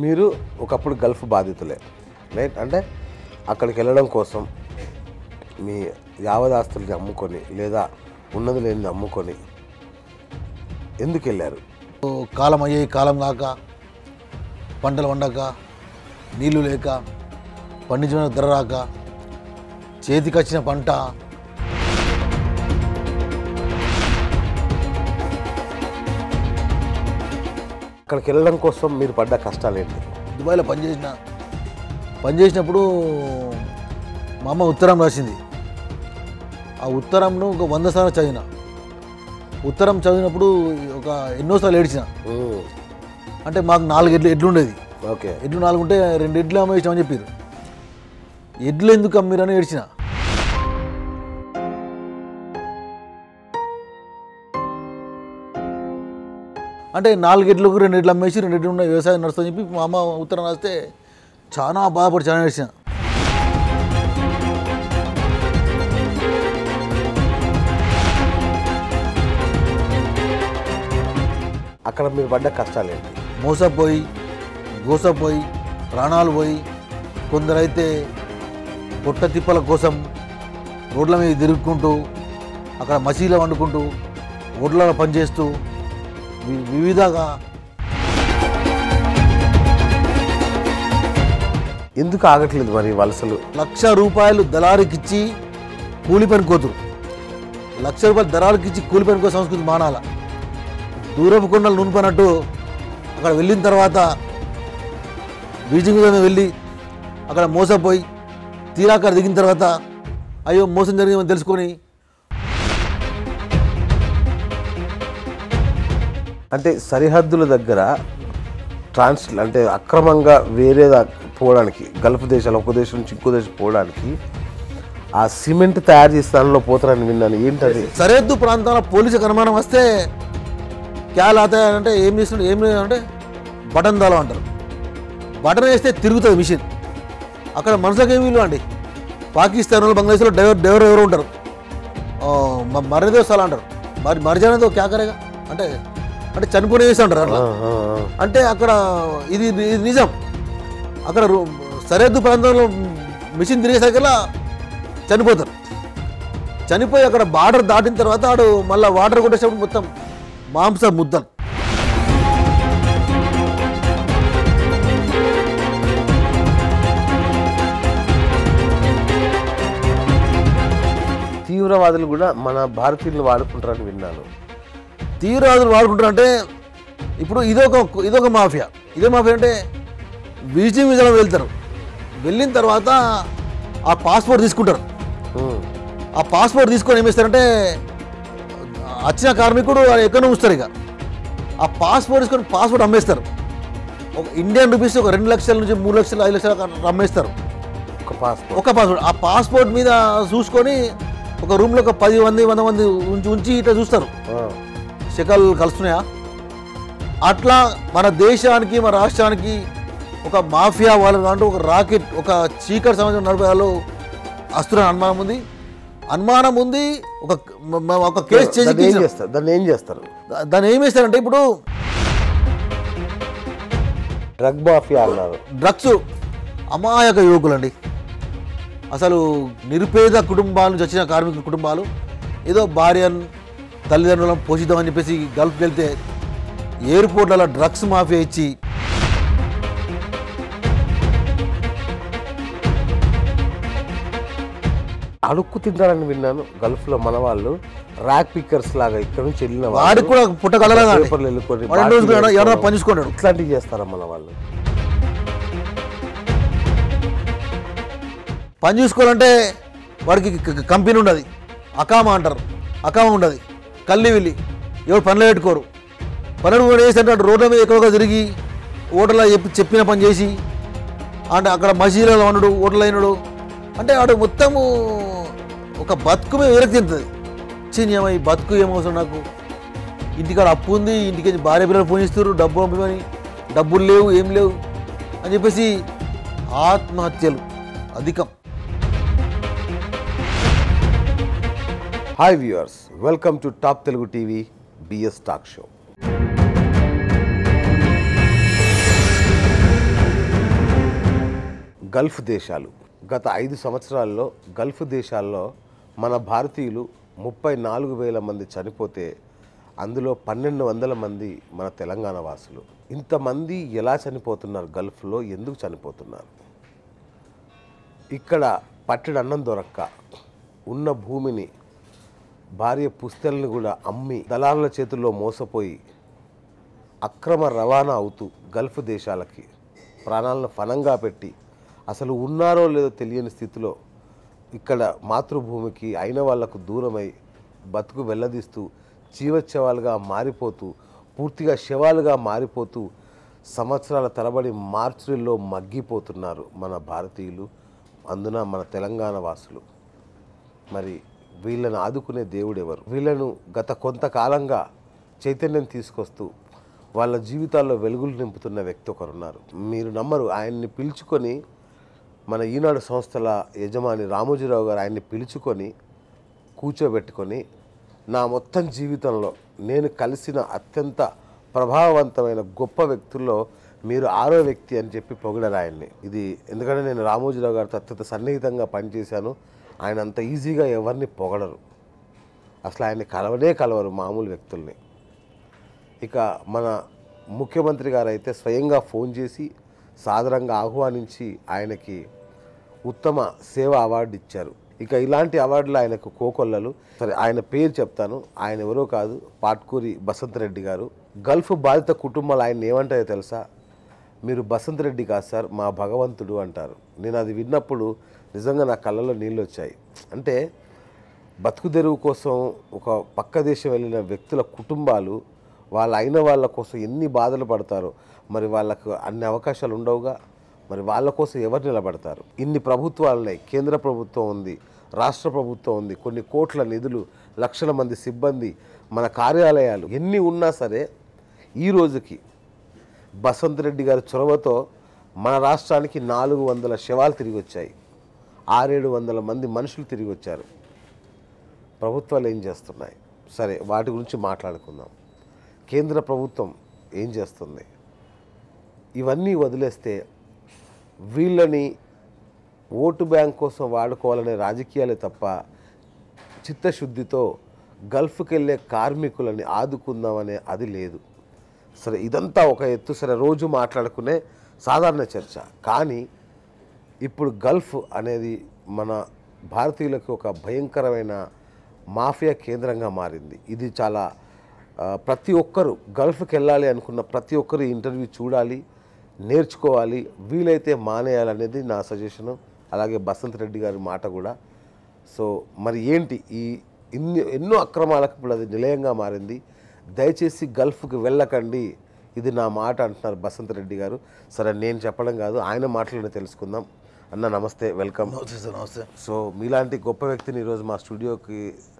మీరు ఒకప్పుడు Gulf బాధితులే right అంటే అక్కడికి వెళ్ళడం కోసం మీ యావదాస్తుల్ని అమ్ముకొని లేదా ఉన్నది లేనిది అమ్ముకొని ఎందుకు వెళ్ళారు కాలం అయ్యాయి కాలం కాక పంటలు వండక నీళ్లు లేక పండించిన ధర రాక చేతికొచ్చిన పంట అక్కడికి వెళ్ళడం కోసం మీరు పడ్డ కష్టాలు ఏంటి దుబాయ్లో పనిచేసిన పనిచేసినప్పుడు మా అమ్మ ఉత్తరం రాసింది ఆ ఉత్తరంను ఒక వంద సార్లు చదివిన ఉత్తరం చదివినప్పుడు ఒక ఎన్నోసార్లు ఏడ్చిన మ్మ్. అంటే మాకు నాలుగు ఎడ్లు ఎడ్లు ఉండేది ఓకే ఎడ్లు నాలుగు ఉంటే రెండు ఎడ్లు అమ్మేసినామని చెప్పారు ఎడ్లు ఎందుకు అమ్మిరని ఏడ్చిన అంటే నాలుగు ఎడ్లకు రెండు ఎడ్లు అమ్మేసి రెండు ఎడ్లు ఉన్నాయి వ్యవసాయం నడుస్తుందని చెప్పి మా అమ్మ ఉత్తరం రాస్తే చాలా బాధపడి చాలా ఏడ్చిన అక్కడ మీరు పడ్డ కష్టాలు ఏంటి మోసపోయి గోసపోయి ప్రాణాలు పోయి కొందరైతే పొట్ట తిప్పల కోసం రోడ్ల మీద తిరుగుకుంటూ అక్కడ మసీలో వండుకుంటూ ఓడ్లలో పనిచేస్తూ వి- వివిధగా ఎందుకు ఆగట్లేదు మరి వలసలు లక్ష రూపాయలు దళారికిచ్చి కూలి పని కోతురు లక్ష రూపాయలు దళారికిచ్చి కూలి పని కో సంస్కృతి మానాల దూరపు కొండలు నూనెపనట్టు అక్కడ వెళ్ళిన తర్వాత బీజింగ్ మీద వెళ్ళి అక్కడ మోసపోయి తీరా అక్కడ దిగిన తర్వాత అయ్యో మోసం జరిగిందని తెలుసుకొని అంటే సరిహద్దుల దగ్గర ట్రాన్స్ అంటే అక్రమంగా వేరే దా- పోవడానికి గల్ఫ్ దేశాలు ఒక దేశం నుంచి ఇంకో దేశం పోవడానికి ఆ సిమెంట్ తయారు చేసే దానిలో పోతారని విన్నాను ఏంటది సరిహద్దు ప్రాంతాల పోలీసుకు అనుమానం వస్తే క్యాల్ ఆతాయి అంటే ఏం చేస్తున్నాడు ఏం లేదు అంటే బటన్ దాలో అంటారు బటన్ వేస్తే తిరుగుతుంది మిషన్ అక్కడ మనుషులకు ఏమి విలువ అండి పాకిస్తాన్ బంగ్లాదేశ్లో డ్రైవర్ డ్రైవర్ ఎవరు ఉంటారు మరేదో స్థలం అంటారు మరి మరిజానేదో క్యాకరేగా అంటే అంటే చనిపోయిన వేసి అంటారు అట్లా ఆ, ఆ, ఆ. అంటే అక్కడ ఇది ఇది నిజం అక్కడ రో- సరిహద్దు ప్రాంతంలో మిషన్ తిరిగేసరికల్లా చనిపోతారు చనిపోయి అక్కడ బార్డర్ దాటిన తర్వాత ఆడు మళ్ళీ వాటర్ కొట్టేసేప్పుడు మొత్తం మాంస ముద్దలు తీవ్రవాదులు కూడా మన భారతీయులను వాడుకుంటారని విన్నాను తీవ్రవాదులు వాడుకుంటారు అంటే ఇప్పుడు ఇదొక ఇదొక మాఫియా ఇదే మాఫియా అంటే విజిటింగ్ వీసాలో వెళ్తారు వెళ్ళిన తర్వాత ఆ పాస్పోర్ట్ తీసుకుంటారు ఉమ్, ఆ పాస్పోర్ట్ తీసుకొని ఏం చేస్తారంటే వచ్చిన కార్మికుడు వాడు ఎక్కడ ఉంచుతారు ఇక ఆ పాస్పోర్ట్ తీసుకొని పాస్పోర్ట్ అమ్మేస్తారు ఒక ఇండియన్ రూపీస్ ఒక రెండు లక్షల నుంచి మూడు లక్షలు ఐదు లక్షలు అట్లా అమ్మేస్తారు ఒక పాస్పోర్ట్ ఒక పాస్పోర్ట్ ఆ పాస్పోర్ట్ మీద చూసుకొని ఒక రూమ్లో ఒక పది మంది వంద మంది ఉంచి ఉంచి ఇట్లా చూస్తారు శకలు కలుస్తున్నాయా అట్లా మన దేశానికి మన రాష్ట్రానికి ఒక మాఫియా వాళ్ళు దాంట్లో ఒక రాకెట్ ఒక చీకటి సంబంధించిన నడిపేవాళ్ళు వస్తున్న అనుమానం ఉంది అనుమానం ఉంది ఒక మ- మ- ఒక కేసు చేసి దాన్ని ఏం చేస్తారు దాన్ని ఏం చేస్తారు దా- దాన్ని ఏం చేస్తారంటే ఇప్పుడు డ్రగ్ మాఫియా అన్నారు డ్రగ్స్ అమాయక యువకులండి అసలు నిరుపేద కుటుంబాల నుంచి వచ్చిన కార్మికుల కుటుంబాలు ఏదో భార్య తల్లిదండ్రులను పోషిద్దామని చెప్పేసి గల్ఫ్కి వెళ్తే ఎయిర్పోర్ట్లలో డ్రగ్స్ మాఫియా ఇచ్చి అడుక్కు తింటారని విన్నాను గల్ఫ్ లో మన వాళ్ళు ర్యాక్ పిక్కర్స్ లాగా ఇక్కడ నుంచి వెళ్ళిన వాళ్ళు వాడికి కూడా పుట్టగలరా పేపర్లు వెళ్ళుకొని వాడు ఎన్ని రోజులు బాటిల్ ఎవరైనా పని చూసుకున్నాడు ఇట్లాంటివి చేస్తారా మన వాళ్ళు పని చూసుకోవాలంటే వాడికి క- క- కంపెనీ ఉండదు అకామా అంటారు అకామా ఉండదు కల్లి వెళ్ళి ఎవరు పనులు పెట్టుకోరు పనులు కూడా చేసి రోడ్ల మీద ఎక్కువగా తిరిగి ఓటర్లో చెప్పి చెప్పిన పని చేసి అంటే అక్కడ మసీదులో ఉండడు ఓటర్లు అయినడు అంటే వాడు మొత్తము ఒక బతుకు మీద విరక్తి చెందుతుంది చిన్న ఏమో ఈ బతుకు ఏమవసరం నాకు ఇంటికాడ అప్పు ఉంది ఇంటికి భార్య పిల్లలు ఫోన్ ఇస్తారు డబ్బు పంపమని డబ్బులు లేవు ఏం లేవు అని చెప్పేసి ఆత్మహత్యలు అధికం hi viewers welcome to top Telugu TV BS talk show Gulf దేశాలు గత ఐదు సంవత్సరాల్లో గల్ఫ్ దేశాల్లో మన భారతీయులు ముప్పై నాలుగు వేల మంది చనిపోతే అందులో పన్నెండు వందల మంది మన తెలంగాణ వాసులు ఇంతమంది ఎలా చనిపోతున్నారు గల్ఫ్లో ఎందుకు చనిపోతున్నారు ఇక్కడ పట్టెడు అన్నం దొరక్క ఉన్న భూమిని భార్య పుస్తెలను కూడా అమ్మి దళారుల చేతుల్లో మోసపోయి అక్రమ రవాణా అవుతూ గల్ఫ్ దేశాలకి ప్రాణాలను ఫనంగా పెట్టి అసలు ఉన్నారో లేదో తెలియని స్థితిలో ఇక్కడ మాతృభూమికి అయిన వాళ్లకు దూరమై బతుకు వెల్లదీస్తూ జీవచ్చవాలుగా మారిపోతూ పూర్తిగా శవాలుగా మారిపోతూ సంవత్సరాల తరబడి మార్చుల్లో మగ్గిపోతున్నారు మన భారతీయులు అందున మన తెలంగాణ వాసులు మరి వీళ్ళను ఆదుకునే దేవుడు ఎవరు వీళ్ళను గత కొంతకాలంగా చైతన్యం తీసుకొస్తూ వాళ్ళ జీవితాల్లో వెలుగులు నింపుతున్న వ్యక్తి ఒకరున్నారు మీరు నమ్మరు ఆయన్ని పిలుచుకొని మన ఈనాడు సంస్థల యజమాని రామోజీరావు గారు ఆయన్ని పిలుచుకొని కూర్చోబెట్టుకొని నా మొత్తం జీవితంలో నేను కలిసిన అత్యంత ప్రభావవంతమైన గొప్ప వ్యక్తుల్లో మీరు ఆరో వ్యక్తి అని చెప్పి పొగిడారు ఆయన్ని ఇది ఎందుకంటే నేను రామోజీరావు గారితో అత్యంత సన్నిహితంగా పనిచేశాను ఆయన అంత ఈజీగా ఎవరిని పొగడరు అసలు ఆయన్ని కలవనే కలవరు మామూలు వ్యక్తుల్ని ఇక మన ముఖ్యమంత్రి గారు అయితే స్వయంగా ఫోన్ చేసి సాదరంగా ఆహ్వానించి ఆయనకి ఉత్తమ సేవ అవార్డు ఇచ్చారు ఇక ఇలాంటి అవార్డులు ఆయనకు కోకొల్లలు సరే ఆయన పేరు చెప్తాను ఆయన ఎవరో కాదు పాట్కూరి బసంత్ రెడ్డి గారు గల్ఫ్ బాధిత కుటుంబాలు ఆయన ఏమంటాయో తెలుసా మీరు బసంత్ రెడ్డి కాదు సార్ మా భగవంతుడు అంటారు నేను అది విన్నప్పుడు నిజంగా నా కళ్ళలో నీళ్ళు వచ్చాయి అంటే బతుకు తెరువు కోసం ఒక పక్క దేశం వెళ్ళిన వ్యక్తుల కుటుంబాలు వాళ్ళ అయిన వాళ్ళ కోసం ఎన్ని బాధలు పడతారో మరి వాళ్ళకు అన్ని అవకాశాలు ఉండవుగా మరి వాళ్ళ కోసం ఎవరు నిలబడతారు ఇన్ని ప్రభుత్వాలున్నాయి కేంద్ర ప్రభుత్వం ఉంది రాష్ట్ర ప్రభుత్వం ఉంది కొన్ని కోట్ల నిధులు లక్షల మంది సిబ్బంది మన కార్యాలయాలు ఎన్ని ఉన్నా సరే ఈ రోజుకి బసంత్ రెడ్డి గారి చొరవతో మన రాష్ట్రానికి నాలుగు వందల శవాలు తిరిగి వచ్చాయి ఆరేడు వందల మంది మనుషులు తిరిగి వచ్చారు ప్రభుత్వాలు ఏం చేస్తున్నాయి సరే వాటి గురించి మాట్లాడుకుందాం కేంద్ర ప్రభుత్వం ఏం చేస్తుంది ఇవన్నీ వదిలేస్తే వీళ్ళని ఓటు బ్యాంక్ కోసం వాడుకోవాలనే రాజకీయాలే తప్ప చిత్తశుద్ధితో గల్ఫ్కి వెళ్ళే కార్మికులని ఆదుకుందామనే అది లేదు సరే ఇదంతా ఒక ఎత్తు సరే రోజు మాట్లాడుకునే సాధారణ చర్చ కానీ ఇప్పుడు గల్ఫ్ అనేది మన భారతీయులకు ఒక భయంకరమైన మాఫియా కేంద్రంగా మారింది ఇది చాలా ఆ, ప్రతి ఒక్కరు గల్ఫ్కి వెళ్ళాలి అనుకున్న ప్రతి ఒక్కరు ఈ ఇంటర్వ్యూ చూడాలి నేర్చుకోవాలి వీలైతే మానేయాలనేది నా సజెషను అలాగే బసంత్ రెడ్డి గారి మాట కూడా సో మరి ఏంటి ఈ ఇన్ని ఎన్నో అక్రమాలకు ఇప్పుడు అది నిలయంగా మారింది దయచేసి గల్ఫ్కి వెళ్ళకండి ఇది నా మాట అంటున్నారు బసంత్ రెడ్డి గారు సరే నేను చెప్పడం కాదు ఆయన మాటలోనే తెలుసుకుందాం అన్న నమస్తే వెల్కమ్ నమస్తే సార్ నమస్తే సో మీలాంటి గొప్ప వ్యక్తిని ఈరోజు మా స్టూడియోకి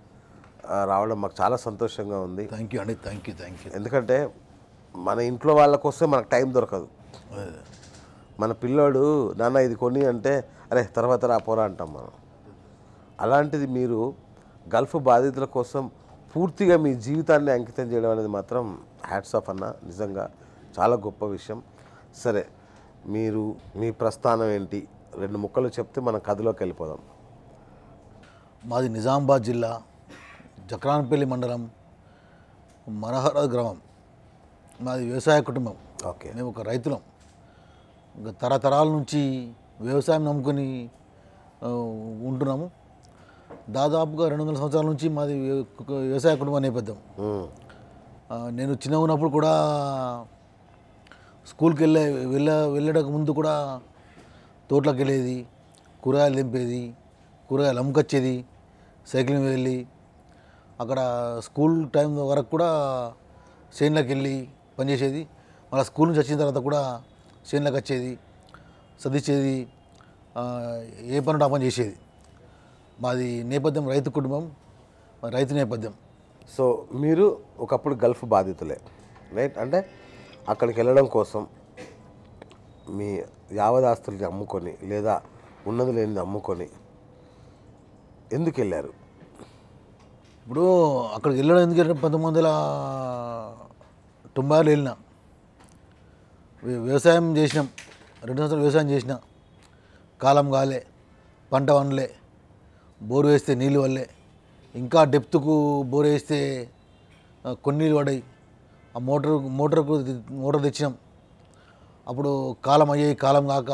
ఆ, రావడం మాకు చాలా సంతోషంగా ఉంది థ్యాంక్ యూ అండి థ్యాంక్ యూ థ్యాంక్ యూ ఎందుకంటే మన ఇంట్లో వాళ్ళ కోసం మనకు టైం దొరకదు మన పిల్లోడు నాన్న ఇది కొని అంటే అరే తర్వాత రా పోరా అంటాం మనం అలాంటిది మీరు గల్ఫ్ బాధితుల కోసం పూర్తిగా మీ జీవితాన్ని అంకితం చేయడం అనేది మాత్రం హ్యాట్స్ ఆఫ్ అన్న నిజంగా చాలా గొప్ప విషయం సరే మీరు మీ ప్రస్థానం ఏంటి రెండు ముక్కలు చెప్తే మనం కథలోకి వెళ్ళిపోదాం మాది నిజామాబాద్ జిల్లా జక్రాన్పల్లి మండలం మనహరాజ్ గ్రామం మాది వ్యవసాయ కుటుంబం ఓకే మేము ఒక రైతులం ఇంకా తరతరాల నుంచి వ్యవసాయం నమ్ముకొని ఆ, ఉంటున్నాము దాదాపుగా రెండు వందల సంవత్సరాల నుంచి మాది వ్య- వ్యవసాయ కుటుంబ నేపథ్యం ఉమ్, ఆ, నేను చిన్నగా ఉన్నప్పుడు కూడా స్కూల్కి వెళ్ళే వెళ్ళ వెళ్ళడానికి ముందు కూడా తోటలోకి వెళ్ళేది కూరగాయలు తెంపేది కూరగాయలు అమ్ముకొచ్చేది సైకిల్ మీద వెళ్ళి అక్కడ స్కూల్ టైం వరకు కూడా చేనులోకి వెళ్ళి పనిచేసేది మళ్ళీ స్కూల్ నుంచి వచ్చిన తర్వాత కూడా చేనులోకి వచ్చేది చదివించేది ఆ, ఏ పని ఉంటే ఆ పని చేసేది మాది నేపథ్యం రైతు కుటుంబం మా రైతు నేపథ్యం సో మీరు ఒకప్పుడు గల్ఫ్ బాధితులే రైట్ అంటే అక్కడికి వెళ్ళడం కోసం మీ యావదాస్తుల్ని అమ్ముకొని లేదా ఉన్నది లేనిది అమ్ముకొని ఎందుకు వెళ్ళారు ఇప్పుడు అక్కడికి వెళ్ళడం ఎందుకంటే పంతొమ్మిది వందల తొంభై ఆరులో వెళ్ళిన వ్య- వ్యవసాయం చేసినాం రెండు సంవత్సరాలు వ్యవసాయం చేసిన కాలం గాలే పంట వనలే బోరు వేస్తే నీళ్ళు వల్లే ఇంకా డెప్త్కు బోర్ వేస్తే ఆ, కొన్ని నీళ్ళు పడాయి ఆ మోటార్ మోటార్కు మోటార్ తెచ్చినాం అప్పుడు కాలం అయ్యాయి కాలం కాక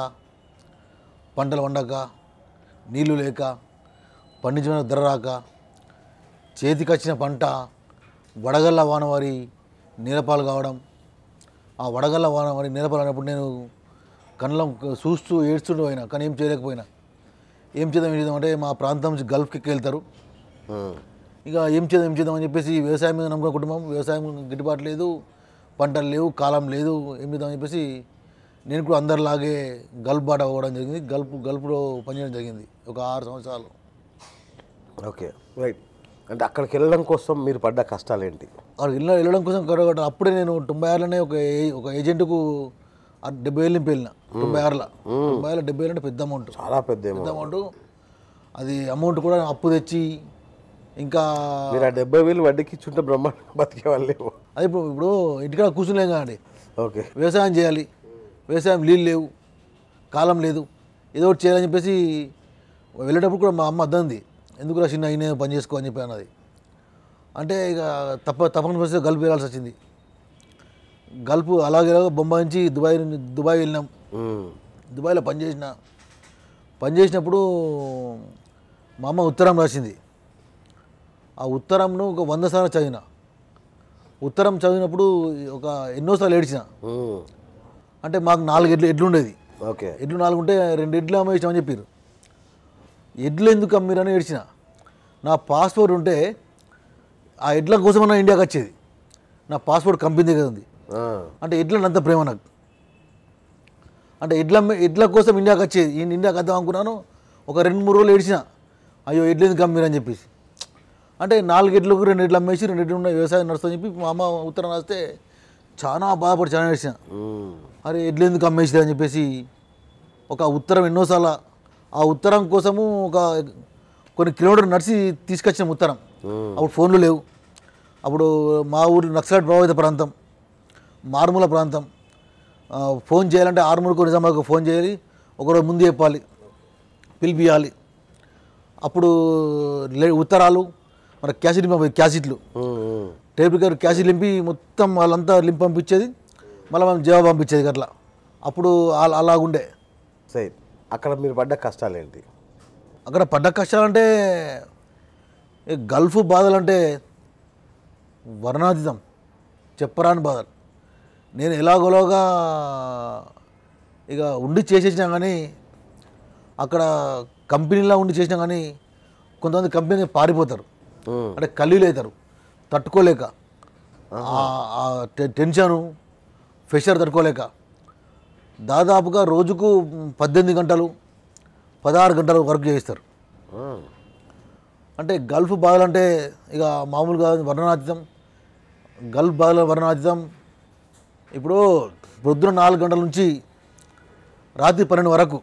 పంటలు వండక నీళ్లు లేక పండించిన ధర రాక చేతికి వచ్చిన పంట వడగళ్ళ వానవారి నీలపాలు కావడం ఆ వడగళ్ళ వానవారి నీలపాలు అయినప్పుడు నేను కళ్ళం చూస్తూ ఏడ్చుంటూ పోయినా కానీ ఏం చేయలేకపోయినా ఏం చేద్దాం ఏం చేద్దాం అంటే మా ప్రాంతం నుంచి గల్ఫ్కి వెళ్తారు ఉమ్. ఇక ఏం చేద్దాం ఏం చేద్దాం అని చెప్పేసి వ్యవసాయం మీద నమ్ముకున్న కుటుంబం వ్యవసాయం గిట్టుబాటు లేదు పంటలు లేవు కాలం లేదు ఏం చేద్దాం అని చెప్పేసి నేను కూడా అందరిలాగే గల్ఫ్ బాట పోవడం జరిగింది గల్ఫ్ గల్ఫ్లో పనిచేయడం జరిగింది ఒక ఆరు సంవత్సరాలు ఓకే రైట్ అంటే అక్కడికి వెళ్ళడం కోసం మీరు పడ్డ కష్టాలు ఏంటి అక్కడ వెళ్ళ వెళ్ళడం కోసం కరగట అప్పుడే నేను తొంభై ఆరులోనే ఒక ఏ- ఒక ఏజెంట్కు ఆ డెబ్బై వేలు నింపి వెళ్ళిన తొంభై ఆరులో తొంభై ఆరులో డెబ్బై వేలు అంటే పెద్ద అమౌంట్ చాలా పెద్ద ఏమో పెద్ద అమౌంట్ అది అమౌంట్ కూడా అప్పు తెచ్చి ఇంకా మీరు ఆ డెబ్బై వేలు వడ్డీకి ఇచ్చుంటే బ్రహ్మాండంగా బతికే వాళ్ళేమో అది ఇప్పుడు ఇప్పుడు ఇంటికాడ కూర్చునేం కాదండి ఓకే వ్యవసాయం చేయాలి వ్యవసాయం నీళ్ళు లేవు కాలం లేదు ఏదో ఒకటి చేయాలని చెప్పేసి వెళ్ళేటప్పుడు కూడా మా అమ్మ అద్దంది ఎందుకు రా చిన్న అయినా పని చేసుకో అని చెప్పి అన్నది అంటే ఇక తప్ప తప్పని పరిస్థితి గల్ఫ్ వెళ్ళాల్సి వచ్చింది గల్ఫ్ అలాగే బొంబాయి నుంచి దుబాయ్ నుంచి దుబాయ్ వెళ్ళినాం ఉమ్. దుబాయ్లో పనిచేసిన పనిచేసినప్పుడు మా అమ్మ ఉత్తరం రాసింది ఆ ఉత్తరంను ఒక వంద సార్లు చదివిన ఉత్తరం చదివినప్పుడు ఒక ఎన్నోసార్లు ఏడ్చిన ఉమ్. అంటే మాకు నాలుగు ఎడ్లు ఎడ్లు ఉండేది ఓకే ఎడ్లు నాలుగు ఉంటే రెండు ఎడ్లు అమ్మేసామని చెప్పారు ఎడ్లు ఎందుకు అమ్మిరని ఏడ్చిన నా పాస్పోర్ట్ ఉంటే ఆ ఎడ్ల కోసమన్నా ఇండియాకి వచ్చేది నా పాస్పోర్ట్ కంపెనీ దగ్గర ఉంది ఆ. అంటే ఎడ్లని అంత ప్రేమ నాకు అంటే ఎడ్ల ఎడ్ల కోసం ఇండియాకి వచ్చేది ఈ ఇండియాకి వద్దాం అనుకున్నాను ఒక రెండు మూడు రోజులు ఏడిచిన అయ్యో ఎడ్లు ఎందుకు అమ్మిరని చెప్పేసి అంటే నాలుగు ఎడ్లకు రెండు ఎడ్లు అమ్మేసి రెండు ఎడ్లు ఉన్నాయి వ్యవసాయం నడుస్తుందని చెప్పి మా అమ్మ ఉత్తరం రాస్తే చాలా బాధపడి చాలా ఏడిచిన ఉమ్. అరే ఎడ్లు ఎందుకు అమ్మేసి అని చెప్పేసి ఒక ఉత్తరం ఎన్నోసార్లు ఆ ఉత్తరం కోసము ఒక కొన్ని కిలోమీటర్లు నడిచి తీసుకొచ్చిన ఉత్తరం ఉమ్. అప్పుడు ఫోన్లు లేవు అప్పుడు మా ఊరు నక్సలైట్ ప్రభావిత ప్రాంతం మారుమూల ప్రాంతం ఆ, ఫోన్ చేయాలంటే ఆరుమూలకు నిజామాబాద్కు ఫోన్ చేయాలి ఒకరోజు ముందు చెప్పాలి పిలిపియాలి అప్పుడు లే- ఉత్తరాలు మన క్యాసెట్ పంపి- క్యాసెట్లు ఉమ్. ఉమ్. టేప్ రికార్డ్ క్యాసెట్ లింపి మొత్తం వాళ్ళంతా లింప్ పంపించేది మళ్ళీ మనం జవాబు పంపించేది అట్లా అప్పుడు అలా అలాగుండే సరే అక్కడ మీరు పడ్డ కష్టాలు ఏంటి అక్కడ పడ్డ కష్టాలంటే ఈ గల్ఫ్ బాధలంటే వర్ణాతీతం చెప్పరాని బాధలు నేను ఎలాగోలాగా ఇక ఉండి చేసేసినా కానీ అక్కడ కంపెనీలో ఉండి చేసినా కానీ కొంతమంది కంపెనీ పారిపోతారు ఉమ్. అంటే కల్లీలు అవుతారు తట్టుకోలేక ఆ- ఆ టె- టెన్షను ప్రెషర్ తట్టుకోలేక దాదాపుగా రోజుకు పద్దెనిమిది గంటలు పదహారు గంటలు వర్క్ చేయిస్తారు ఉమ్. అంటే గల్ఫ్ బాధలు అంటే ఇక మామూలుగా వర్ణనాతీతం గల్ఫ్ బాధల వర్ణనాతీతం ఇప్పుడు పొద్దున నాలుగు గంటల నుంచి రాత్రి పన్నెండు వరకు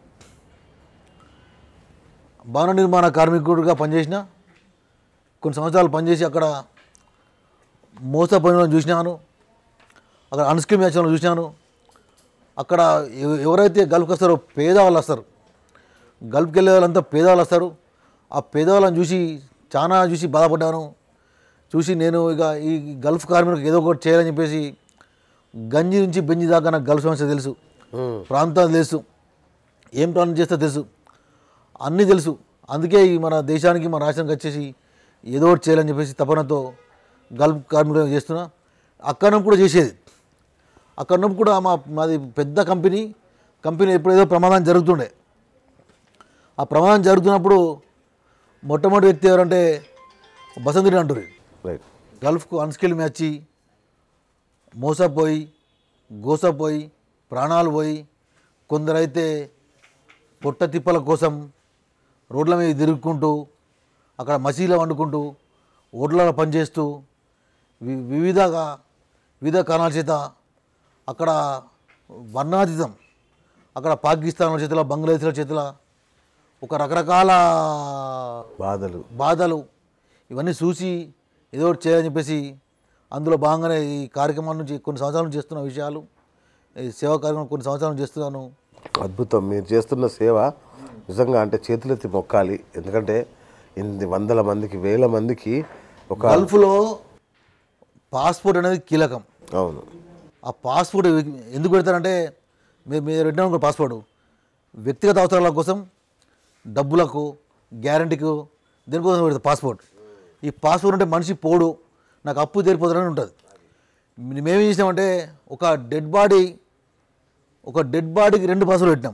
భవన నిర్మాణ కార్మికుడిగా పనిచేసిన కొన్ని సంవత్సరాలు పనిచేసి అక్కడ మోసపోయిన చూసినాను అక్కడ అన్స్క్రీమ్ మ్యాచ్ చూసినాను అక్కడ ఎవ- ఎవరైతే గల్ఫ్కి వస్తారో పేదవాళ్ళు వస్తారు గల్ఫ్కి వెళ్ళే వాళ్ళంతా పేదవాళ్ళు వస్తారు ఆ పేదవాళ్ళని చూసి చాలా చూసి బాధపడ్డాను చూసి నేను ఇక ఈ గల్ఫ్ కార్మికులకు ఏదో ఒకటి చేయాలని చెప్పేసి గంజి నుంచి బెంజి దాకా నాకు గల్ఫ్ సమస్య తెలుసు ఉమ్. ప్రాంతాలు తెలుసు ఏం ప్రాంతం చేస్తే తెలుసు అన్నీ తెలుసు అందుకే ఈ మన దేశానికి మన రాష్ట్రానికి వచ్చేసి ఏదో ఒకటి చేయాలని చెప్పేసి తపనతో గల్ఫ్ కార్మికులు చేస్తున్నా అక్కడ కూడా చేసేది అక్కడ ఉన్నప్పుడు కూడా మా మాది పెద్ద కంపెనీ కంపెనీ ఎప్పుడు ఏదో ప్రమాదం జరుగుతుండే ఆ ప్రమాదం జరుగుతున్నప్పుడు మొట్టమొదటి వ్యక్తి ఎవరంటే బసంతుడి అంటారు రైట్ గల్ఫ్కు అన్స్కిల్ మ్యాచ్ మోసపోయి గోసపోయి ప్రాణాలు పోయి కొందరైతే పొట్ట తిప్పల కోసం రోడ్ల మీద తిరుగుకుంటూ అక్కడ మసీలో వండుకుంటూ ఓట్లలో పనిచేస్తూ వి- వివిధగా వివిధ కారణాల చేత అక్కడ వర్ణాతీతం అక్కడ పాకిస్తాన్ చేతుల బంగ్లాదేశ్ల చేతుల ఒక రకరకాల బాధలు బాధలు ఇవన్నీ చూసి ఏదో ఒకటి చేయాలని చెప్పేసి అందులో భాగంగానే ఈ కార్యక్రమాల నుంచి కొన్ని సంవత్సరాల నుంచి చేస్తున్న విషయాలు ఈ సేవా కార్యక్రమం కొన్ని సంవత్సరాల నుంచి చేస్తున్నాను అద్భుతం మీరు చేస్తున్న సేవ నిజంగా అంటే చేతులెత్తి మొక్కాలి ఎందుకంటే ఇన్ని వందల మందికి వేల మందికి ఒక గల్ఫ్లో పాస్పోర్ట్ అనేది కీలకం అవును ఆ పాస్పోర్ట్ ఎందుకు పెడతారంటే మీరు మీరు పెట్టిన పాస్పోర్ట్ వ్యక్తిగత అవసరాల కోసం డబ్బులకు గ్యారంటీకు దేనికోసం పెడతారు పాస్పోర్ట్ ఈ పాస్పోర్ట్ అంటే మనిషి పోడు నాకు అప్పు తీరిపోతుందని ఉంటుంది మేమేం చేసినామంటే ఒక డెడ్ బాడీ ఒక డెడ్ బాడీకి రెండు పాస్పోర్ట్ పెట్టినాం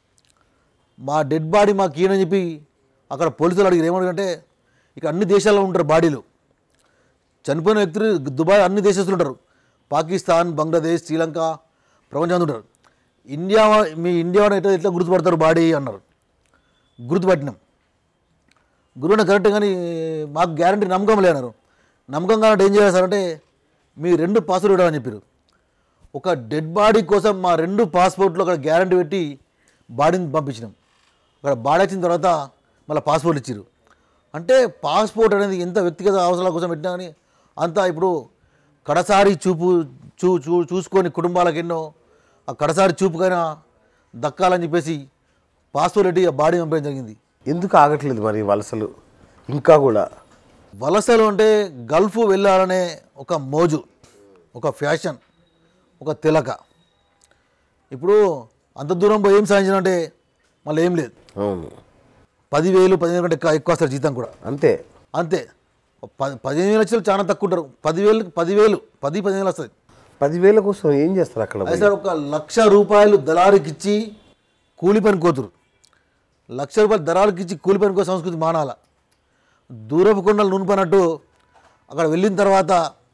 మా డెడ్ బాడీ మాకు ఈయనని చెప్పి అక్కడ పోలీసులు అడిగారు ఏమడిగంటే ఇక అన్ని దేశాల్లో ఉంటారు బాడీలు చనిపోయిన వ్యక్తులు దుబాయ్ అన్ని దేశస్తులు ఉంటారు పాకిస్తాన్ బంగ్లాదేశ్ శ్రీలంక ప్రపంచం అంతా ఉంటారు ఇండియా వా- మీ ఇండియా వాడు ఎట్లా ఎట్లా గుర్తుపడతారు బాడీ అన్నారు గుర్తుపట్టినాం గురువున కరెక్ట్ కానీ మాకు గ్యారంటీ నమ్మకం లేనారు నమ్మకం కాబట్టి ఏం చేయాలి సార్ అంటే మీ రెండు పాస్పోర్ట్ ఇవ్వమని చెప్పారు ఒక డెడ్ బాడీ కోసం మా రెండు పాస్పోర్ట్లు అక్కడ గ్యారంటీ పెట్టి బాడీని పంపించినాం అక్కడ బాడీ వచ్చిన తర్వాత మళ్ళీ పాస్పోర్ట్ ఇచ్చారు అంటే పాస్పోర్ట్ అనేది ఎంత వ్యక్తిగత అవసరాల కోసం పెట్టినా కానీ అంతా ఇప్పుడు కడసారి చూపు చూ చూ చూసుకొని కుటుంబాలకు ఎన్నో ఆ కడసారి చూపుకైనా దక్కాలని చెప్పేసి పాస్పోర్ట్ పెట్టి ఆ బాడీ పంపించడం జరిగింది ఎందుకు ఆగట్లేదు మరి ఈ వలసలు ఇంకా కూడా వలసలు అంటే గల్ఫ్ వెళ్ళాలనే ఒక మోజు ఒక ఫ్యాషన్ ఒక తిలక ఇప్పుడు అంత దూరం పోయి ఏం సాధించిన అంటే మళ్ళీ ఏం లేదు అవును పదివేలు పదిహేను కంటే ఎక్కువ ఎక్కువ వస్తారు జీతం కూడా అంతే అంతే పది పదిహేను లక్షలు చాలా తక్కువ ఉంటారు పదివేలు పదివేలు పది పదిహేను వస్తుంది పదివేల కోసం ఏం చేస్తారు అక్కడ అదే పోయి? సార్ ఒక లక్ష రూపాయలు దళారికి ఇచ్చి కూలి పని కోతురు లక్ష రూపాయలు దళారికి ఇచ్చి కూలి పని కో సంస్కృతి మానాల దూరపు కొండలు నూనెపనట్టు అక్కడ వెళ్ళిన తర్వాత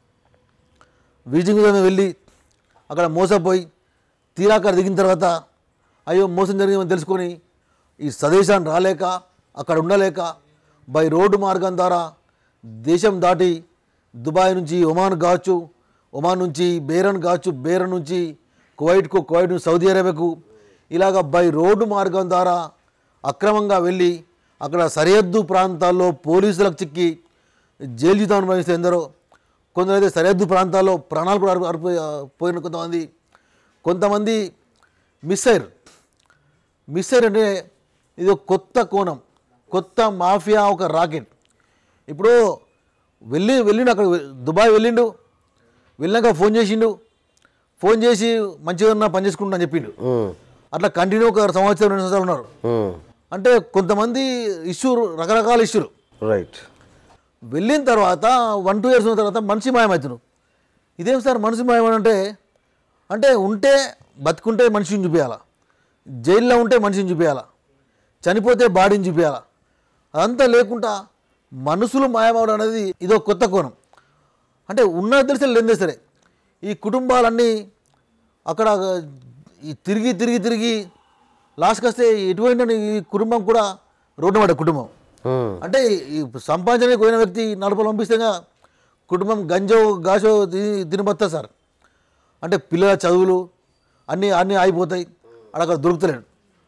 విజింగ్ వెళ్ళి అక్కడ మోసపోయి తీరా అక్కడ దిగిన తర్వాత అయ్యో మోసం జరిగిందని తెలుసుకొని ఈ స్వదేశాన్ని రాలేక అక్కడ ఉండలేక బై రోడ్డు మార్గం ద్వారా దేశం దాటి దుబాయ్ నుంచి ఒమాన్ కావచ్చు ఒమాన్ నుంచి బేరన్ కావచ్చు బేరన్ నుంచి కువైట్కు కువైట్ నుంచి సౌదీ అరేబియాకు ఇలాగ బై రోడ్డు మార్గం ద్వారా అక్రమంగా వెళ్ళి అక్కడ సరిహద్దు ప్రాంతాల్లో పోలీసులకు చిక్కి జైలు జీతం అనుభవిస్తే ఎందరో కొందరైతే సరిహద్దు ప్రాంతాల్లో ప్రాణాలు కూడా అర్ప- అర్ప- పోయిన కొంతమంది కొంతమంది మిస్ అయ్యారు మిస్ అయ్యారు అంటే ఇది ఒక కొత్త కోణం కొత్త మాఫియా ఒక రాకెట్ ఇప్పుడు వెళ్ళి వెళ్ళిండు అక్కడ దుబాయ్ వెళ్ళిండు వెళ్ళాక ఫోన్ చేసిండు ఫోన్ చేసి మంచిగా ఉన్నా పని చేసుకుంటా అని చెప్పిండు ఉమ్, అట్లా కంటిన్యూ ఒక సంవత్సరం రెండు సంవత్సరాలు ఉన్నారు ఉమ్, అంటే కొంతమంది ఇష్యూ రకరకాల ఇష్యూలు రైట్ వెళ్ళిన తర్వాత వన్ టూ ఇయర్స్ ఉన్న తర్వాత మనిషి మాయమవుతున్నాడు ఇదేం సార్ మనిషి మాయమని అంటే అంటే ఉంటే బతుకుంటే మనిషిని చూపించాలా జైల్లో ఉంటే మనిషిని చూపించాలా చనిపోతే బాడీని చూపించాలా అదంతా లేకుండా మనుషులు మాయమవడం అనేది ఇదో కొత్త కోణం అంటే ఉన్నది తెలిసే లేదే సరే ఈ కుటుంబాలన్నీ అక్కడ ఈ తిరిగి తిరిగి తిరిగి లాస్ట్కి వస్తే ఎటువంటి ఈ కుటుంబం కూడా రోడ్డు పడ్డ కుటుంబం ఉమ్, అంటే ఈ సంపాదించడానికి పోయిన వ్యక్తి నలుపులు పంపిస్తే కుటుంబం గంజో గాజో ది- తినబత్తా సార్ అంటే పిల్లల చదువులు అన్నీ అన్నీ ఆగిపోతాయి అక్కడ దొరుకుతలేడు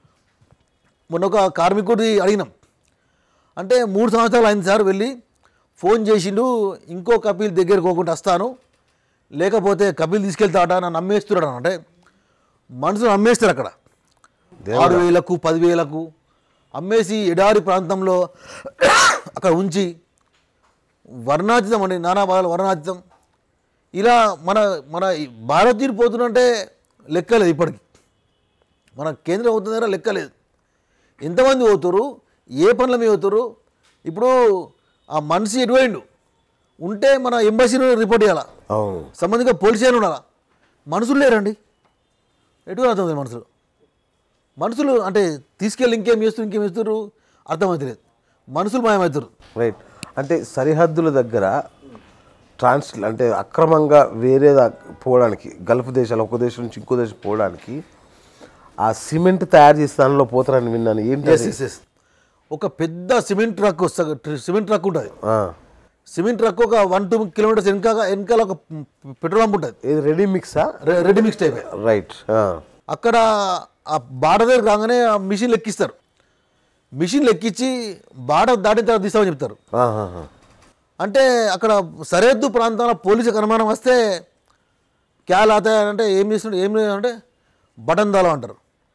మొన్న ఒక కార్మికుడి అడిగినాం అంటే మూడు సంవత్సరాలు అయింది సార్ వెళ్ళి ఫోన్ చేసిండు ఇంకో కపిల్ దగ్గరికి పోకుండా వస్తాను లేకపోతే కపిల్ తీసుకెళ్తాట నన్ను అమ్మేస్తున్నాడు అంటే మనుషులు అమ్మేస్తారు అక్కడ ఆరు వేలకు పదివేలకు అమ్మేసి ఎడారి ప్రాంతంలో అక్కడ ఉంచి వర్ణాతీతం అండి నానా బాధలు వర్ణాతీతం ఇలా మన మన ఈ భారతీయులు పోతుందంటే లెక్కలేదు ఇప్పటికి మన కేంద్రం అవుతుంది దగ్గర లెక్కలేదు ఎంతమంది పోతురు ఏ పనుల మీద పోతురు ఇప్పుడు ఆ మనిషి ఎటువైండు ఉంటే మన ఎంబసీని రిపోర్ట్ చేయాలా అవును సంబంధిత పోలీస్ స్టేషన్ ఉండాలా మనుషులు లేరండి ఎటు అర్థమవుతుంది మనుషులు మనుషులు అంటే తీసుకెళ్ళి ఇంకేం చేస్తారు ఇంకేం చేస్తారు అర్థమవుతలేదు మనుషులు మాయమవుతారు రైట్ అంటే సరిహద్దుల దగ్గర ట్రాన్స్ అంటే అక్రమంగా వేరే దా- పోవడానికి గల్ఫ్ దేశాలు ఒక దేశం నుంచి ఇంకో దేశం పోవడానికి ఆ సిమెంట్ తయారు చేసి దానిలో పోతారని విన్నాను ఏంటి ఎస్ ఎస్ ఎస్ ఒక పెద్ద సిమెంట్ ట్రక్ వస్తుంది సిమెంట్ ట్రక్ ఉంటుంది ఆ, సిమెంట్ ట్రక్ ఒక వన్ టూ కిలోమీటర్స్ వెనకాల వెనకాల ఒక పెట్రోల్ పంప్ ఉంటుంది ఇది రెడీ మిక్సా రె- రెడీ మిక్స్ టైప్ రైట్ ఆ, అక్కడ ఆ బాట దగ్గర రాగానే ఆ మిషన్ లెక్కిస్తారు మిషన్ లెక్కించి బాట దాటిన తర్వాత తీస్తామని చెప్తారు ఆహాహా. అంటే అక్కడ సరిహద్దు ప్రాంతంలో పోలీసులకు అనుమానం వస్తే క్యాల్ ఆతాయి అంటే ఏం చేస్తుంటే ఏం లేదు అంటే బటన్ దాలో అంటారు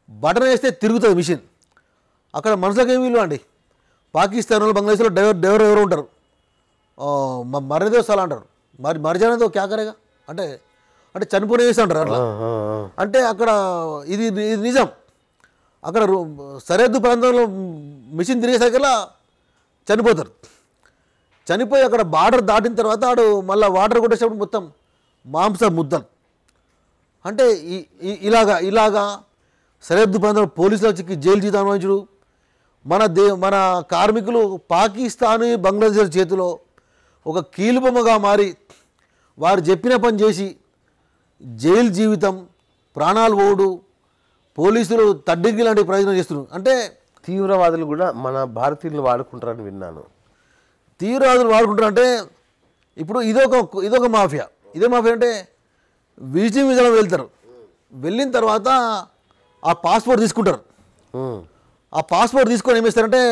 బటన్ వేస్తే తిరుగుతుంది మిషన్ అక్కడ మనుషులకు ఏమి విలువ అండి పాకిస్తాన్ వాళ్ళు బంగ్లాదేశ్లో డ్రైవర్ డ్రైవర్ ఎవరు ఉంటారు ఆ, మ- మరణదో సలా అంటారు మరి మరిజానదో క్యాకరేగా అంటే అంటే చనిపోయిన వేసి అంటారు అట్లా ఆ, ఆ, ఆ. అంటే అక్కడ ఇది ఇది నిజం అక్కడ రు- సరిహద్దు ప్రాంతంలో మిషన్ తిరిగేసరికల్లా చనిపోతారు చనిపోయి అక్కడ బార్డర్ దాటిన తర్వాత ఆడు మళ్ళీ వాటర్ కొట్టేసేప్పుడు మొత్తం మాంస ముద్దలు అంటే ఈ- ఈ- ఇలాగా ఇలాగా సరిహద్దు ప్రాంతంలో పోలీసులు చిక్కి జైలు జీతం అనుభవించుడు మన దే మన కార్మికులు పాకిస్తాన్ బంగ్లాదేశ్ చేతిలో ఒక కీలుబొమ్మగా మారి వారు చెప్పిన పని చేసి జైలు జీవితం ప్రాణాలు పోవుడు పోలీసులు తడ్డింగి లాంటి ప్రయోజనం చేస్తున్నారు అంటే తీవ్రవాదులు కూడా మన భారతీయులను వాడుకుంటారని విన్నాను తీవ్రవాదులు వాడుకుంటారంటే ఇప్పుడు ఇదొక ఇదొక మాఫియా ఇదే మాఫియా అంటే విజిటింగ్ వీసాలో వెళ్తారు వెళ్ళిన తర్వాత ఆ పాస్పోర్ట్ తీసుకుంటారు ఉమ్. ఆ పాస్పోర్ట్ తీసుకొని ఏం చేస్తారంటే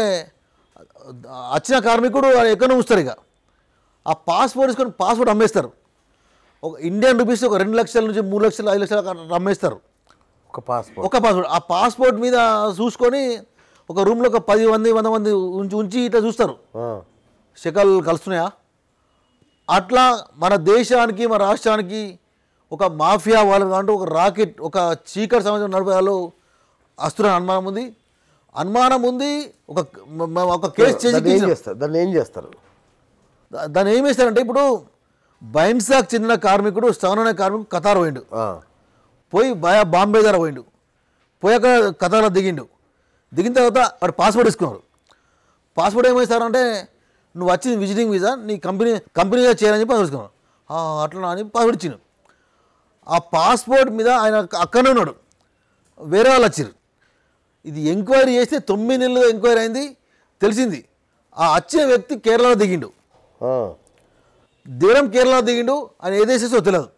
వచ్చిన కార్మికుడు ఎక్కడ ఉంచుతారు ఇక ఆ పాస్పోర్ట్ తీసుకొని పాస్పోర్ట్ అమ్మేస్తారు ఒక ఇండియన్ రూపీస్ ఒక రెండు లక్షల నుంచి మూడు లక్షలు ఐదు లక్షలు అక్కడ అమ్మేస్తారు ఒక పాస్పోర్ట్ ఒక పాస్పోర్ట్ ఆ పాస్పోర్ట్ మీద చూసుకొని ఒక రూమ్లో ఒక పది మంది వంద మంది ఉంచి ఉంచి ఇట్లా చూస్తారు ఆ. శకలు కలుస్తున్నాయా అట్లా మన దేశానికి మన రాష్ట్రానికి ఒక మాఫియా వాళ్ళు అంటూ ఒక రాకెట్ ఒక చీకటి సమాజం నడిపేవాళ్ళు వస్తున్న అనుమానం ఉంది అనుమానం ఉంది ఒక మ- మ- ఒక కేసు దాన్ని ఏం చేసి చేస్తారు దాన్ని ఏం చేస్తారు దా- దాన్ని ఏం చేస్తారంటే ఇప్పుడు బైన్సాక్ చెందిన కార్మికుడు శ్రవణ అనే కార్మికుడు కతార్ పోయిండు ఆ. పోయి బా- బాంబే దగ్గర పోయిండు పోయి అక్కడ కతార్లో దిగిండు దిగిన తర్వాత వాడు పాస్పోర్ట్ తీసుకున్నాడు పాస్పోర్ట్ ఏమైస్తారంటే నువ్వు వచ్చింది విజిటింగ్ వీసా నీ కంపెనీ కంపెనీగా చేయాలని చెప్పి తీసుకున్నాడు అట్లా అని పాస్పోర్ట్ ఇచ్చిండు ఆ పాస్పోర్ట్ మీద ఆయన అక్కడనే ఉన్నాడు వేరే వాళ్ళు వచ్చారు ఇది ఎంక్వైరీ చేస్తే తొమ్మిది నెలలు ఎంక్వైరీ అయింది తెలిసింది ఆ వచ్చిన వ్యక్తి కేరళలో దిగిండు ఆ. దిగడం కేరళలో దిగిండు ఆయన ఏ దేశేసో తెలియదు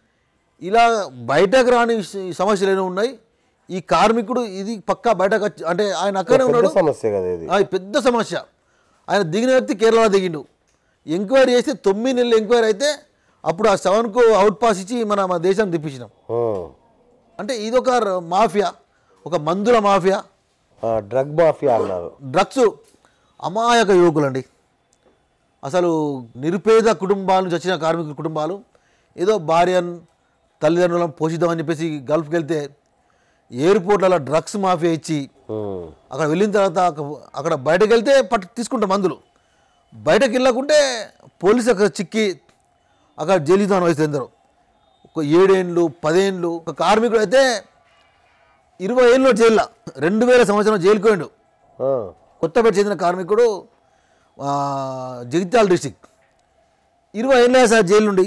ఇలా బయటకు రాని విష- ఈ సమస్యలు ఏమో ఉన్నాయి ఈ కార్మికుడు ఇది పక్కా బయటకు వచ్చి అంటే ఆయన అక్కడే పెద్ద ఉన్నాడు సమస్య కదా ఇది ఆ, ఇది పెద్ద సమస్య ఆయన దిగిన వ్యక్తి కేరళలో దిగిండు ఎంక్వైరీ చేస్తే తొమ్మిది నెలలు ఎంక్వైరీ అయితే అప్పుడు ఆ సెవెన్కు అవుట్ పాస్ ఇచ్చి మన మన దేశాన్ని తెప్పించినాం ఆ. అంటే ఇదొక ర- మాఫియా ఒక మందుల మాఫియా ఆ, డ్రగ్ మాఫియా అన్నారు డ్రగ్స్ అమాయక యువకులండి అసలు నిరుపేద కుటుంబాల నుంచి వచ్చిన కార్మికుల కుటుంబాలు ఏదో భార్యను తల్లిదండ్రులను పోషిద్దామని చెప్పేసి గల్ఫ్కి వెళ్తే ఎయిర్పోర్ట్లలో డ్రగ్స్ మాఫియా ఇచ్చి ఉమ్. అక్కడ వెళ్ళిన తర్వాత అక్క- అక్కడ బయటకు వెళ్తే పట్టు తీసుకుంటాం మందులు బయటకు వెళ్ళకుంటే పోలీసు అక్కడ చిక్కి అక్కడ జైలు జీవితం అనుభవిస్తారు ఎందరో ఒక ఏడేండ్లు పదేండ్లు ఒక కార్మికుడు అయితే ఇరవై ఏళ్ళు జైల్లో రెండు వేల సంవత్సరం జైలుకు పోయిండు ఆ. కొత్తపేట చెందిన కార్మికుడు ఆ, జగిత్యాల డిస్టిక్ ఇరవై ఏళ్ళ సార్ జైలు నుండి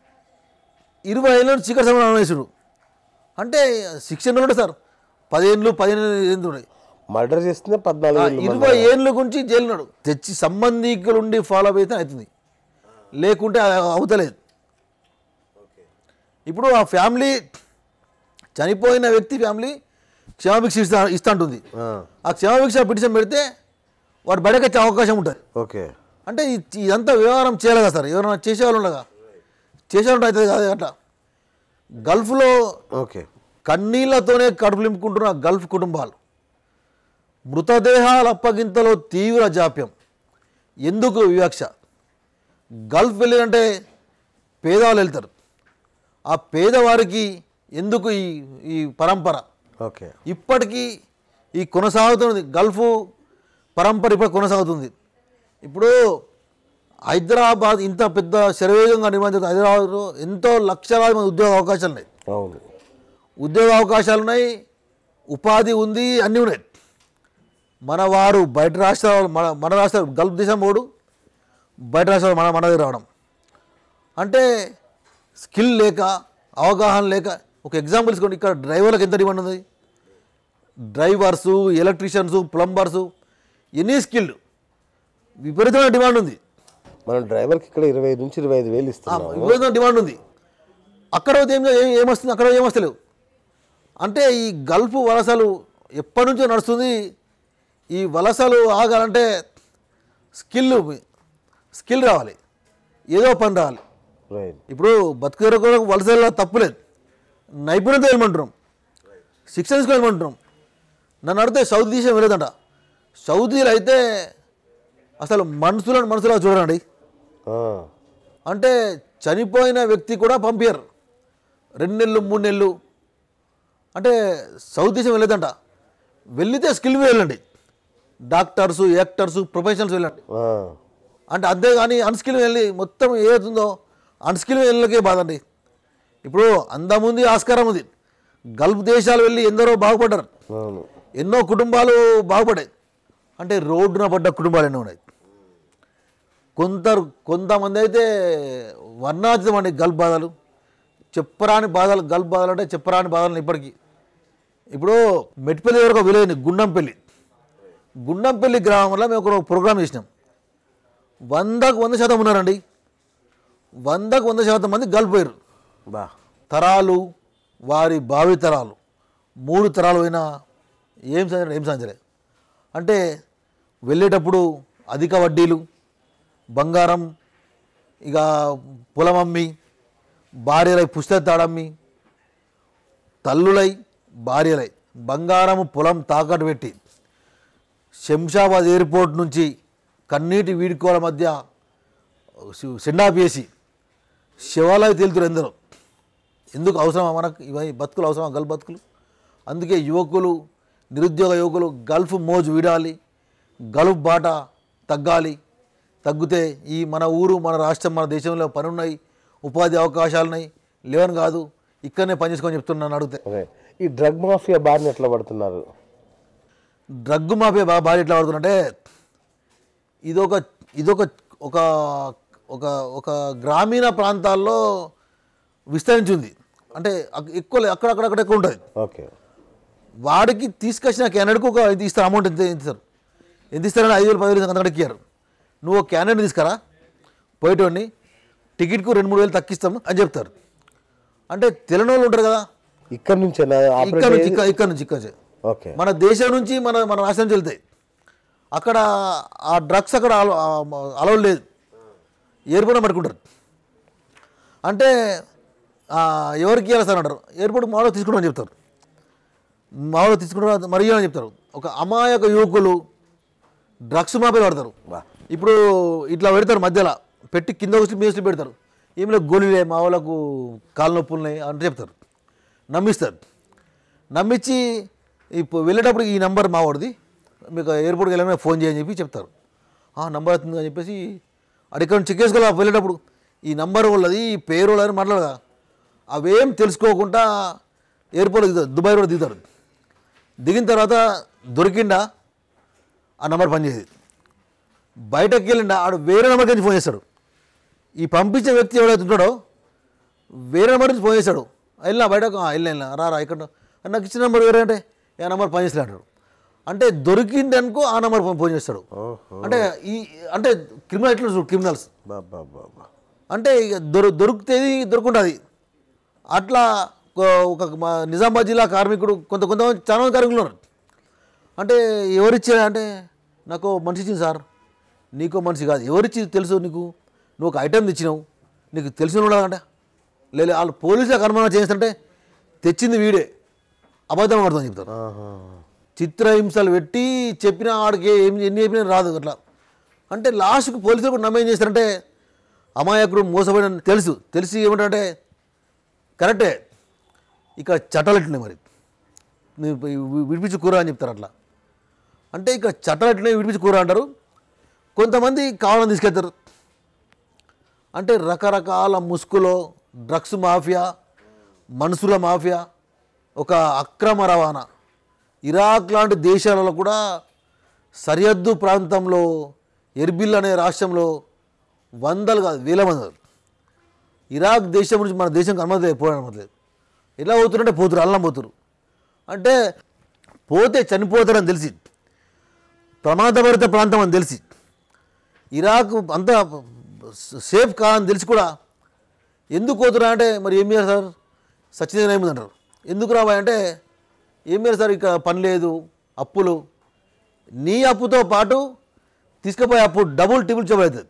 ఇరవై ఏళ్ళ నుండి చీకటి సమయం అనుభవిస్తుడు అంటే శిక్షణ ఉండే సార్ పదిహేళ్ళు పదిహేను ఏళ్ళు ఉన్నాయి మర్డర్ చేస్తే పద్నాలుగు ఆ, ఏళ్ళు మళ్ళా. ఇరవై ఏళ్ళ గురించి జైలు ఉన్నాడు తెచ్చి సంబంధికులు ఉండి ఫాలో అప్ అయితే అవుతుంది లేకుంటే అది అవుతలేదు ఇప్పుడు ఆ ఫ్యామిలీ చనిపోయిన వ్యక్తి ఫ్యామిలీ క్షమాభిక్ష ఇస్తా ఇస్తా ఉంటుంది ఆ. ఆ క్షమాభిక్ష పిటిషన్ పెడితే వాడు బయటకు వచ్చే అవకాశం ఉంటుంది ఓకే అంటే ఇ- ఇదంతా వ్యవహారం చేయాలి కదా సార్ ఎవరైనా చేసేవాళ్ళు ఉండగా చేసేవాళ్ళు అవుతుంది కదా అట్లా గల్ఫ్లో ఓకే కన్నీళ్లతోనే కడుపు నింపుకుంటున్న గల్ఫ్ కుటుంబాలు మృతదేహాల అప్పగింతలో తీవ్ర జాప్యం ఎందుకు వివక్ష గల్ఫ్ వెళ్ళినంటే పేదవాళ్ళు వెళ్తారు ఆ పేదవారికి ఎందుకు ఈ ఈ పరంపర ఓకే ఇప్పటికీ ఈ కొనసాగుతున్నది గల్ఫ్ పరంపర ఇప్పుడు కొనసాగుతుంది ఇప్పుడు హైదరాబాద్ ఇంత పెద్ద శరవేగంగా నిర్వహించిన హైదరాబాద్లో ఎంతో లక్షలాది మంది ఉద్యోగ అవకాశాలు ఉన్నాయి అవును ఉద్యోగ అవకాశాలు ఉన్నాయి ఉపాధి ఉంది అన్నీ ఉన్నాయి మన వారు బయట రాష్ట్రాలు మన మన రాష్ట్రాలు గల్ఫ్ దేశం పోడు బయట రాష్ట్రాలు మన మన దగ్గర రావడం అంటే స్కిల్ లేక అవగాహన లేక ఒక ఎగ్జాంపుల్ తీసుకోండి ఇక్కడ డ్రైవర్లకు ఎంత డిమాండ్ ఉంది drivers electricians plumbers any skilled విపరీతమైన డిమాండ్ ఉంది మనం డ్రైవర్కి ఇక్కడ ఇరవై నుంచి ఇరవై ఐదు వేలు ఆ, ఇస్తున్నాం విపరీతమైన డిమాండ్ ఉంది అక్కడ పోతే ఏం ఏం- ఏమొస్తుంది అక్కడ ఏమొస్తలేవు అంటే ఈ గల్ఫ్ వలసలు ఎప్పటి నుంచో నడుస్తుంది ఈ వలసలు ఆగాలంటే స్కిల్ స్కిల్ రావాలి ఏదో పని రావాలి రైట్ ఇప్పుడు బతుకు వలసల్లో తప్పులేదు నైపుణ్యత వెళ్ళమంటున్నాం శిక్షణ తీసుకొని వెళ్ళమంటున్నాం నన్ను అడిగితే సౌదీ దేశం వెళ్ళదంట సౌదీలో అయితే అసలు మనుషులను మనుషులా చూడండి ఆ, అంటే చనిపోయిన వ్యక్తి కూడా పంపించరు రెండు నెలలు మూడు నెలలు అంటే సౌత్ దేశం వెళ్ళదంట వెళ్ళితే స్కిల్ మీద వెళ్ళండి డాక్టర్స్ యాక్టర్స్ ప్రొఫెషనల్స్ వెళ్ళండి ఆ, అంటే అంతేగాని అన్స్కిల్ వెళ్ళి మొత్తం ఏదవుతుందో అన్స్కిల్ వెళ్ళకే బాధ అండి ఇప్పుడు అందముంది ఆస్కారం ఉంది గల్ఫ్ దేశాలు వెళ్ళి ఎందరో బాగుపడ్డారు అవును ఎన్నో కుటుంబాలు బాగుపడాయి అంటే రోడ్డున పడ్డ కుటుంబాలు ఎన్నో ఉన్నాయి కొంత కొంతమంది అయితే వర్ణాతీతం అండి గల్ఫ్ బాధలు చెప్పరాని బాధలు గల్ఫ్ బాధలు అంటే చెప్పరాని బాధలు ఇప్పటికీ ఇప్పుడు మెట్పల్లి దగ్గర ఒక విలేజ్ ఉంది, గుండంపల్లి గుండంపల్లి గ్రామంలో మేము ఒక ప్రోగ్రామ్ చేసినాం వందకు వంద శాతం ఉన్నారండి వందకు వంద శాతం మంది గల్ఫ్ పోయారు బా తరాలు వారి భావి తరాలు మూడు తరాలు అయినా ఏం సాధించలేదు ఏం సాధించలేదు అంటే వెళ్ళేటప్పుడు అధిక వడ్డీలు బంగారం ఇక పొలం అమ్మి భార్యలై పుస్తక తాడమ్మి తల్లులై భార్యలై బంగారము పొలం తాకట్టు పెట్టి శంషాబాద్ ఎయిర్పోర్ట్ నుంచి కన్నీటి వీడుకోల మధ్య సెండాప్ చేసి శివాలయ తేలుతురు ఎందరో ఎందుకు అవసరమా మనకు ఇవన్నీ బతుకులు అవసరమా గల్ఫ్ బతుకులు అందుకే యువకులు నిరుద్యోగ యువకులు గల్ఫ్ మోజు వీడాలి గల్ఫ్ బాట తగ్గాలి తగ్గితే ఈ మన ఊరు మన రాష్ట్రం మన దేశంలో పని ఉన్నాయి ఉపాధి అవకాశాలు ఉన్నాయి లేవని కాదు ఇక్కడనే పని చేసుకొని చెప్తున్నాను అడిగితే ఓకే ఈ డ్రగ్ మాఫియా బారిన ఎట్లా పడుతున్నారు డ్రగ్ మాఫియా బాగా బాగా ఎట్లా పడుతుందంటే ఇదొక ఇదొక ఒక ఒక ఒక గ్రామీణ ప్రాంతాల్లో విస్తరించింది అంటే అక్- ఎక్కువ లే- అక్కడక్కడక్కడ ఎక్కువ ఉంటుంది ఓకే వాడికి తీసుకొచ్చిన క్యాండిడేట్కి ఒక ఇది ఇస్తారు అమౌంట్ ఎంత ఎంత ఇస్తారు ఎంత ఇస్తారని ఐదు వేలు పది వేలు అంతకంటే ఇయ్యారు నువ్వు ఒక క్యాండిడేట్ తీసుకురా పోయేటోడిని టికెట్కు రెండు మూడు వేలు తగ్గిస్తాము అని చెప్తారు అంటే తెలియని వాళ్ళు ఉంటారు కదా ఇక్కడ నుంచి ఇక్కడ నుంచి ఇక్కడ ఇక్కడ నుంచి ఇక్కడ నుంచి ఓకే మన దేశం నుంచి మన మన రాష్ట్రం నుంచి వెళ్తాయి అక్కడ ఆ డ్రగ్స్ అక్కడ అలవ్ లేదు ఎయిర్పోర్ట్ పట్టుకుంటారు అంటే ఆ, ఎవరికి ఇవ్వాలి సార్ అంటారు ఎయిర్పోర్ట్ మాలో తీసుకుంటామని చెప్తారు మాలో తీసుకుంటారు మరి అని చెప్తారు ఒక అమాయక యువకులు డ్రగ్స్ మాపే పడతారు బా ఇప్పుడు ఇట్లా పెడతారు మధ్యలో పెట్టి కింద వచ్చి మీద వచ్చి పెడతారు ఏమిలే గోళీలే మా వాళ్ళకు కాలు నొప్పులున్నాయి అంటే చెప్తారు నమ్మిస్తారు నమ్మించి ఇప్పుడు వెళ్ళేటప్పుడు ఈ నెంబర్ మా వాడిది మీకు ఎయిర్పోర్ట్కి వెళ్ళగానే ఫోన్ చేయని చెప్పి చెప్తారు ఆ నెంబర్ అవుతుంది అని చెప్పేసి అడిక్కడ చెక్ చేసుకోవాలి వెళ్ళేటప్పుడు ఈ నెంబర్ వాళ్ళది ఈ పేరు వాళ్ళని మాట్లాడదా అవేం తెలుసుకోకుండా ఎయిర్పోర్ట్ దిగుతారు దుబాయ్ రోడ్ దిగుతారు దిగిన తర్వాత దొరికిండా ఆ నెంబర్ పనిచేసేది బయటకు వెళ్ళిండా ఆడు వేరే నెంబర్ నుంచి ఫోన్ చేస్తాడు ఈ పంపించే వ్యక్తి ఎవడైతే ఉంటాడో వేరే నెంబర్ నుంచి ఫోన్ చేస్తాడు వెళ్ళినా బయటకు "ఆ, వెళ్ళినా వెళ్ళినా రా రా ఇక్కడ నాకు ఇచ్చిన నెంబర్ వేరే అంటే ఏ నెంబర్ పని చేస్తాడు అంటాడు అంటే దొరికింది అనుకో ఆ నెంబర్ ఫోన్ ఫోన్ చేస్తాడు ఓహో అంటే ఈ అంటే క్రిమినల్ ఎట్లా చూడు క్రిమినల్స్ బా బా బా బా అంటే ఇక దొరు దొరికితేది దొరుకుంటుంది అట్లా ఒక- ఒక మా నిజామాబాద్ జిల్లా కార్మికుడు కొంత కొంత చాలా మంది కార్మికులు ఉన్నారు అంటే ఎవరిచ్చారు అంటే నాకు మనిషి ఇచ్చింది సార్ నీకో మనిషి కాదు ఎవరిచ్చి తెలుసు నీకు నువ్వు ఒక ఐటెం తెచ్చినావు నీకు తెలిసిన అంటే లేదు వాళ్ళు పోలీసులకు అనుమానం చేస్తుంటే తెచ్చింది వీడే అబద్ధం ఆడుతుందని చెప్తారు ఆహా. చిత్రహింసలు పెట్టి చెప్పిన ఆడికి ఏం ఎన్ని చెప్పినా రాదు అట్లా అంటే లాస్ట్కు పోలీసులు కూడా నమ్మేం చేస్తారంటే అమాయకుడు మోసపోయిన తెలుసు తెలిసి ఏమంటారంటే కరెక్టే ఇక చట్టాలు ఎట్లున్నాయి మరి నువ్వు వి- విడిపించి కూర అని చెప్తారు అట్లా అంటే ఇక చట్టాలు ఎట్లున్నాయి విడిపించి కూర అంటారు కొంతమంది కావాలని తీసుకెళ్తారు అంటే రకరకాల ముసుగులో డ్రగ్స్ మాఫియా మనుషుల మాఫియా ఒక అక్రమ రవాణా ఇరాక్ లాంటి దేశాలలో కూడా సరిహద్దు ప్రాంతంలో ఎర్బిల్ అనే రాష్ట్రంలో వందలు కాదు వేల మంది ఉన్నారు. ఇరాక్ దేశం నుంచి మన దేశంకి అనుమతి లేదు, పోవడం అనుమతి లేదు ఎలా పోతున్నారంటే పోతురు అల్లం పోతురు అంటే పోతే చనిపోతారని తెలిసి ప్రమాదభరిత ప్రాంతం అని తెలిసి ఇరాక్ అంత సేఫ్ కాదని తెలిసి కూడా ఎందుకు పోతున్నా అంటే మరి ఏం చేయాలి సార్ సత్యదేవ్ ఏముంది అంటారు ఎందుకు రాబాయ్ అంటే ఏం చేయాలి సార్ ఇక్కడ పని లేదు అప్పులు నీ అప్పుతో పాటు తీసుకుపోయే అప్పు డబుల్ టిబుల్ అవుతుంది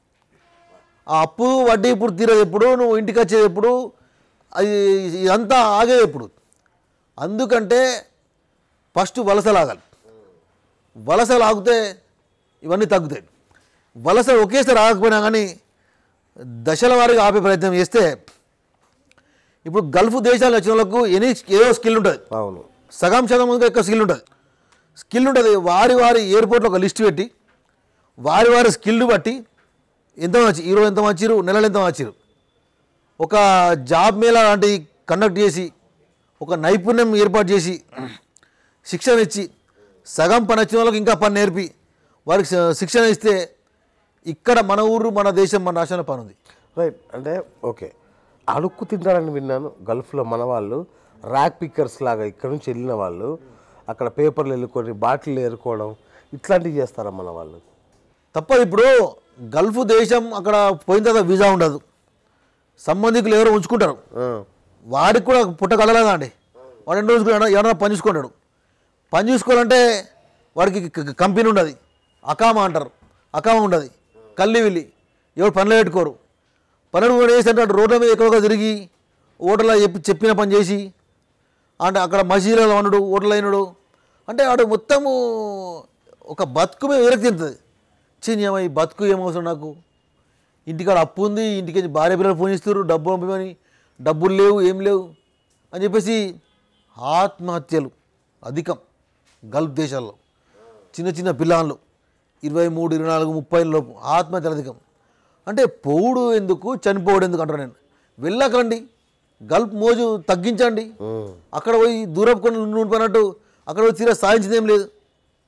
ఆ అప్పు వడ్డీ ఇప్పుడు తీరేది ఎప్పుడు నువ్వు ఇంటికి వచ్చేది ఎప్పుడు అది ఇదంతా ఆగేది ఎప్పుడు అందుకంటే ఫస్ట్ వలస లాగాలి వలస లాగితే ఇవన్నీ తగ్గుతాయి వలస ఒకేసారి ఆగకపోయినా కానీ దశల వారీగా ఆపే ప్రయత్నం చేస్తే ఇప్పుడు గల్ఫ్ దేశాలు వచ్చిన వాళ్ళకు ఎనీ ఏదో స్కిల్ ఉంటుంది అవును సగం శాతం మందికి ఎక్కువ స్కిల్ ఉంటుంది స్కిల్ ఉంటుంది వారి వారి ఎయిర్పోర్ట్లో ఒక లిస్ట్ పెట్టి వారి వారి స్కిల్ బట్టి ఎంత వచ్చి ఈరోజు ఎంత వచ్చిరు నెలలు ఎంత వచ్చిరు ఒక జాబ్ మేళా లాంటివి కండక్ట్ చేసి ఒక నైపుణ్యం ఏర్పాటు చేసి శిక్షణ ఇచ్చి సగం పని వచ్చిన వాళ్ళకి ఇంకా పని నేర్పి వారికి శ- శిక్షణ ఇస్తే ఇక్కడ మన ఊరు మన దేశం మన రాష్ట్రంలో పని ఉంది రైట్ అంటే ఓకే అడుక్కు తింటారని విన్నాను గల్ఫ్లో మన వాళ్ళు ర్యాక్ పిక్కర్స్ లాగా ఇక్కడ నుంచి వెళ్ళిన వాళ్ళు అక్కడ పేపర్లు వెళ్ళుకొని బాటిల్ ఏరుకోవడం ఇట్లాంటివి చేస్తారా మన వాళ్ళు తప్పదు ఇప్పుడు గల్ఫ్ దేశం అక్కడ పోయిన తర్వాత వీసా ఉండదు సంబంధికులు ఎవరో ఉంచుకుంటారు ఆ, వాడికి కూడా పుట్ట కలలేదా అండి వాడు ఎన్ని రోజులు ఎవరైనా పని చూసుకుంటాడు పని చూసుకోవాలంటే వాడికి క- క- కంపెనీ ఉండదు అకామా అంటారు అకామా ఉండదు కల్లి విల్లి ఎవరు పనులు పెట్టుకోరు పనులు కూడా చేసి అంటే రోడ్ల మీద ఎక్కువగా తిరిగి ఓటర్లో చెప్పి చెప్పిన పని చేసి అంటే అక్కడ మసీదులలో వండుడు ఓటర్లు అయినడు అంటే వాడు మొత్తము ఒక బతుకు మీద విరక్తి చెందుతుంది చిన్న ఏమో ఈ బతుకు ఏమవసరం నాకు ఇంటికాడ అప్పు ఉంది ఇంటికి భార్య పిల్లలు ఫోన్ ఇస్తారు డబ్బు పంపమని డబ్బులు లేవు ఏం లేవు అని చెప్పేసి ఆత్మహత్యలు అధికం గల్ఫ్ దేశాల్లో చిన్న చిన్న పిల్లలు ఇరవై మూడు ఇరవై నాలుగు ముప్పై లోపు ఆత్మహత్యలు అధికం అంటే పోవుడు ఎందుకు చనిపోవడం ఎందుకు అంటారు నేను వెళ్ళకండి గల్ఫ్ మోజు తగ్గించండి ఉమ్, అక్కడ పోయి దూరపు కొన్ని నూనెపోయినట్టు అక్కడ పోయి తీరా సాధించింది ఏం లేదు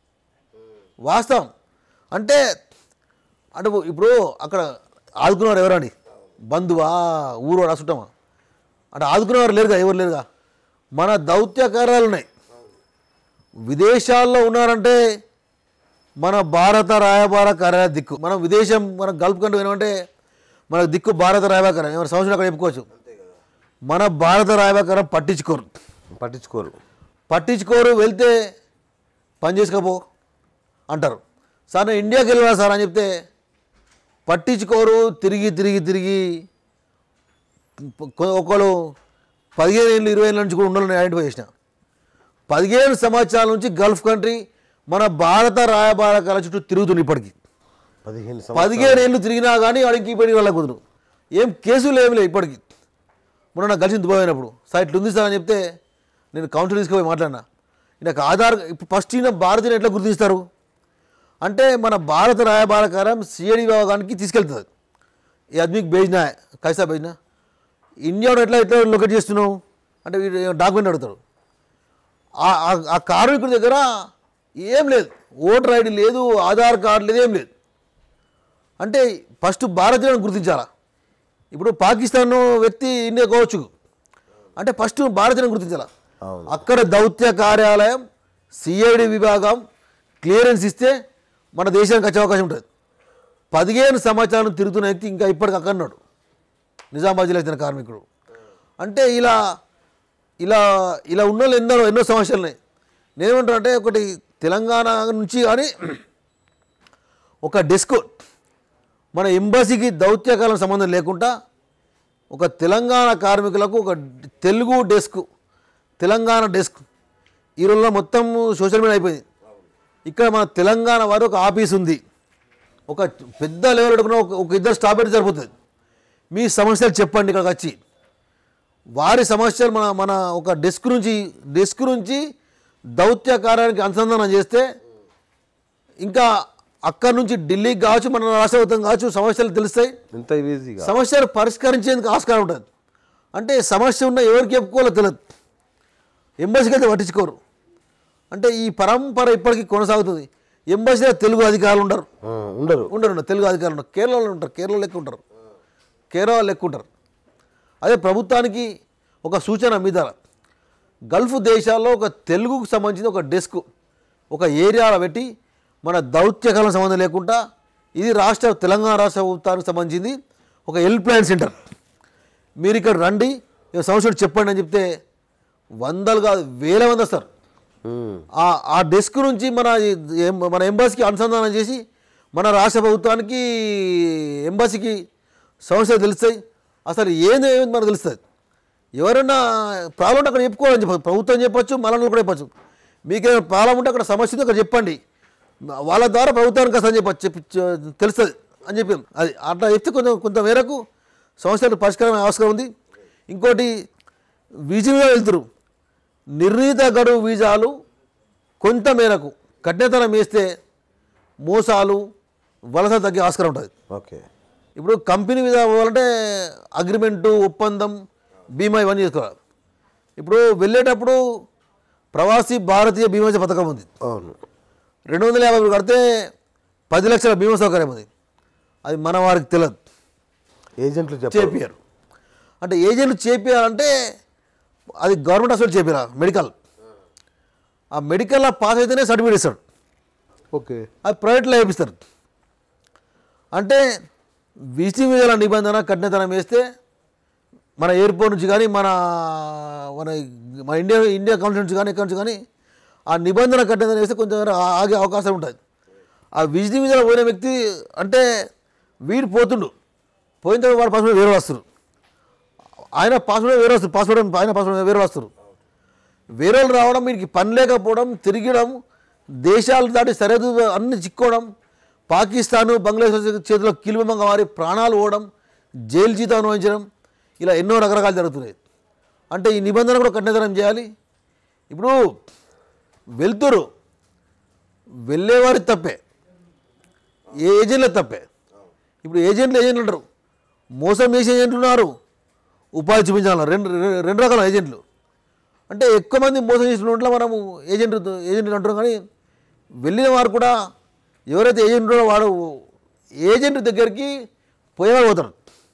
వాస్తవం అంటే అంటే ఇప్పుడు అక్కడ ఆదుకునేవారు ఎవరండి బంధువా ఊరు రాసుంటామా అంటే ఆదుకునేవారు లేరుగా ఎవరు లేరుగా మన దౌత్య కార్యాలు ఉన్నాయి విదేశాల్లో ఉన్నారంటే మన భారత రాయబార కార్యాలయ దిక్కు మనం విదేశం మన గల్ఫ్ కంట్రీ ఏమంటే మన దిక్కు భారత రాయబార కార్యాలయం ఏమైనా సంవత్సరం అక్కడ చెప్పుకోవచ్చు మన భారత రాయబార కార్యాలయం పట్టించుకోరు పట్టించుకోరు పట్టించుకోరు వెళ్తే పని చేసుకోపో అంటారు సార్ నేను ఇండియాకి వెళ్ళినా సార్ అని చెప్తే పట్టించుకోరు తిరిగి తిరిగి తిరిగి కొ- ఒకళ్ళు పదిహేను ఏళ్ళు ఇరవై ఏళ్ళ నుంచి కూడా ఉండాలని ఐడెంటిఫై చేసిన పదిహేను సంవత్సరాల నుంచి గల్ఫ్ కంట్రీ మన భారత రాయబార కాల చుట్టూ తిరుగుతుంది ఇప్పటికి పదిహేను సంవత్సరాలు పదిహేను ఏళ్ళు తిరిగినా కానీ వాడికి ఇప్పటికి వాళ్ళ కుదరు ఏం కేసులు ఏమి లేవు ఇప్పటికి మొన్న నాకు కలిసి దుబాయ్ అయినప్పుడు సార్ ఇట్లా ఉంది సార్ అని చెప్తే నేను కౌన్సిల్ తీసుకుపోయి మాట్లాడినా నాకు ఆధార్ ఇప్పుడు ఫస్ట్ ఈయన భారతీయుని ఎట్లా గుర్తిస్తారు అంటే మన భారత రాయబారకారం సిఐడి విభాగానికి తీసుకెళ్తుంది ఈ ఆద్మీకి భేజ్నా కైసా భేజ్నా ఇండియాలో ఎట్లా ఎట్లా లొకేట్ చేస్తున్నావు అంటే వీడు డాక్యుమెంట్ అడుగుతాడు ఆ- ఆ- ఆ కార్మికుడి దగ్గర ఏం లేదు ఓటర్ ఐడి లేదు ఆధార్ కార్డు లేదు ఏం లేదు అంటే ఫస్ట్ భారతీయులను గుర్తించాలా ఇప్పుడు పాకిస్తాన్ వ్యక్తి ఇండియా కావచ్చు అంటే ఫస్ట్ భారతీయులను గుర్తించాలా అవును. అక్కడ దౌత్య కార్యాలయం సిఐడి విభాగం క్లియరెన్స్ ఇస్తే మన దేశానికి వచ్చే అవకాశం ఉంటుంది పదిహేను సంవత్సరాలు తిరుగుతున్న వ్యక్తి ఇంకా ఇప్పటికి అక్కడ ఉన్నాడు నిజామాబాద్ జిల్లా చెందిన కార్మికుడు అంటే ఇలా ఇలా ఇలా ఉన్న వాళ్ళు ఎన్నో ఎన్నో సమస్యలు ఉన్నాయి నేనేమంటాను అంటే ఒకటి తెలంగాణ నుంచి కానీ ఒక డెస్క్ మన ఎంబసీకి దౌత్యకాలం సంబంధం లేకుండా ఒక తెలంగాణ కార్మికులకు ఒక తెలుగు డెస్క్ తెలంగాణ డెస్క్ ఈ రోజుల్లో మొత్తం సోషల్ మీడియా అయిపోయింది ఇక్కడ మన తెలంగాణ వారు ఒక ఆఫీస్ ఉంది ఒక పెద్ద లెవెల్ అడుగున ఒక ఒక ఇద్దరు స్టాఫ్ పెడితే సరిపోతుంది మీ సమస్యలు చెప్పండి ఇక్కడికి వచ్చి వారి సమస్యలు మన మన ఒక డెస్క్ నుంచి డెస్క్ నుంచి దౌత్య కార్యానికి అనుసంధానం చేస్తే ఇంకా అక్కడి నుంచి ఢిల్లీకి కావచ్చు మన రాష్ట్ర ప్రభుత్వం కావచ్చు సమస్యలు తెలుస్తాయి ఇంత ఈజీగా సమస్యలు పరిష్కరించేందుకు ఆస్కారం ఉంటుంది అంటే సమస్య ఉన్న ఎవరికి చెప్పుకోవాలో తెలియదు ఎంబసీకి అయితే పట్టించుకోరు అంటే ఈ పరంపర ఇప్పటికీ కొనసాగుతుంది ఎంబసీలో తెలుగు అధికారులు ఉండరు ఆ, ఉండరు ఉండరు ఉండరు తెలుగు అధికారులు ఉండరు కేరళలో ఉంటారు కేరళ లెక్క ఉంటారు కేరళ లెక్క ఉంటారు అదే ప్రభుత్వానికి ఒక సూచన మీద గల్ఫ్ దేశాల్లో ఒక తెలుగుకు సంబంధించిన ఒక డెస్క్ ఒక ఏరియాలో పెట్టి మన దౌత్యకాలం సంబంధం లేకుండా ఇది రాష్ట్ర తెలంగాణ రాష్ట్ర ప్రభుత్వానికి సంబంధించింది ఒక హెల్ప్ లైన్ సెంటర్ మీరు ఇక్కడ రండి ఈ సంవత్సరం చెప్పండి అని చెప్తే వందలు కాదు వేల మంది వస్తారు ఉమ్, ఆ ఆ డెస్క్ నుంచి మన ఈ- ఎం- మన ఎంబసీకి అనుసంధానం చేసి మన రాష్ట్ర ప్రభుత్వానికి ఎంబసీకి సమస్యలు తెలుస్తాయి అసలు ఏంది ఏమిటి మనకు తెలుస్తుంది ఎవరైనా ప్రాబ్లం ఉంటే అక్కడ చెప్పుకోవాలని చెప్పచ్చు ప్రభుత్వం చెప్పొచ్చు మళ్ళీ కూడా చెప్పచ్చు మీకేమైనా ప్రాబ్లం ఉంటే అక్కడ సమస్య ఉంది అక్కడ చెప్పండి వాళ్ళ ద్వారా ప్రభుత్వానికి వస్తా అని చెప్పి చెప్పి చె- తెలుస్తుంది అని చెప్పి అది అట్లా చెప్తే కొంచెం కొంత మేరకు సమస్యలు పరిష్కారం అవసరం ఉంది ఇంకోటి వీజీగా వెళ్తురు నిర్ణీత గడువు వీజాలు కొంత మేరకు కఠినతనం వేస్తే మోసాలు వలస తగ్గే ఆస్కారం ఉంటుంది ఓకే ఇప్పుడు కంపెనీ మీద పోవాలంటే అగ్రిమెంటు ఒప్పందం బీమా ఇవన్నీ చేసుకోవాలి ఇప్పుడు వెళ్ళేటప్పుడు ప్రవాసీ భారతీయ బీమా పథకం ఉంది అవును రెండు వందల యాభై రూపాయలు కడితే పది లక్షల బీమా సౌకర్యం ఉంది అది మన వారికి తెలియదు ఏజెంట్లు చెప్పారు చేపియారు అంటే ఏజెంట్లు చేపియాలంటే అది గవర్నమెంట్ హాస్పిటల్ చేపిరా మెడికల్ ఆ మెడికల్లో పాస్ అయితేనే సర్టిఫికేట్ ఇస్తాడు ఓకే అది ప్రైవేట్లో వేపిస్తారు అంటే వీసీ విధాల నిబంధన కఠినతనం వేస్తే మన ఎయిర్పోర్ట్ నుంచి కానీ మన మన మన ఇండియా ఇండియా కౌన్సిల్ నుంచి కానీ ఎక్కడి నుంచి కానీ ఆ నిబంధన కఠినతనం వేస్తే కొంచెం ఆ- ఆగే అవకాశం ఉంటుంది ఆ విజిటి విధాలు పోయిన వ్యక్తి అంటే వీడు పోతుండు పోయిన తర్వాత వాడు పాస్పోర్ట్ వేరే వస్తారు ఆయన పాస్పోర్ట్ వేరే వస్తారు పాస్పోర్ట్ ఆయన పాస్పోర్ట్ వేరే వస్తారు వేరే వాళ్ళు రావడం వీరికి పని లేకపోవడం తిరగడం దేశాలు దాటి సరిహద్దు అన్ని చిక్కోవడం పాకిస్తాను బంగ్లాదేశ్ చేతిలో కిలుమంగా మారి ప్రాణాలు పోవడం జైలు జీతం అనుభవించడం ఇలా ఎన్నో రకరకాలు జరుగుతున్నాయి అంటే ఈ నిబంధన కూడా కఠినతరం చేయాలి ఇప్పుడు వెళ్తురు వెళ్ళేవారి తప్పే ఏ ఏజెంట్ల తప్పే ఇప్పుడు ఏజెంట్లు ఏజెంట్లు ఉంటారు మోసం చేసే ఏజెంట్లు ఉన్నారు ఉపాధి చూపించాలన్నారు రెండు రెండు- రెండు రకాల ఏజెంట్లు అంటే ఎక్కువ మంది మోసం చేసిన ఉంటే మనము ఏజెంట్ ఏజెంట్ అంటారు కానీ వెళ్ళిన వారు కూడా ఎవరైతే ఏజెంట్ ఉన్నారో వాడు ఏజెంట్ దగ్గరికి పోయేవాడు పోతాడు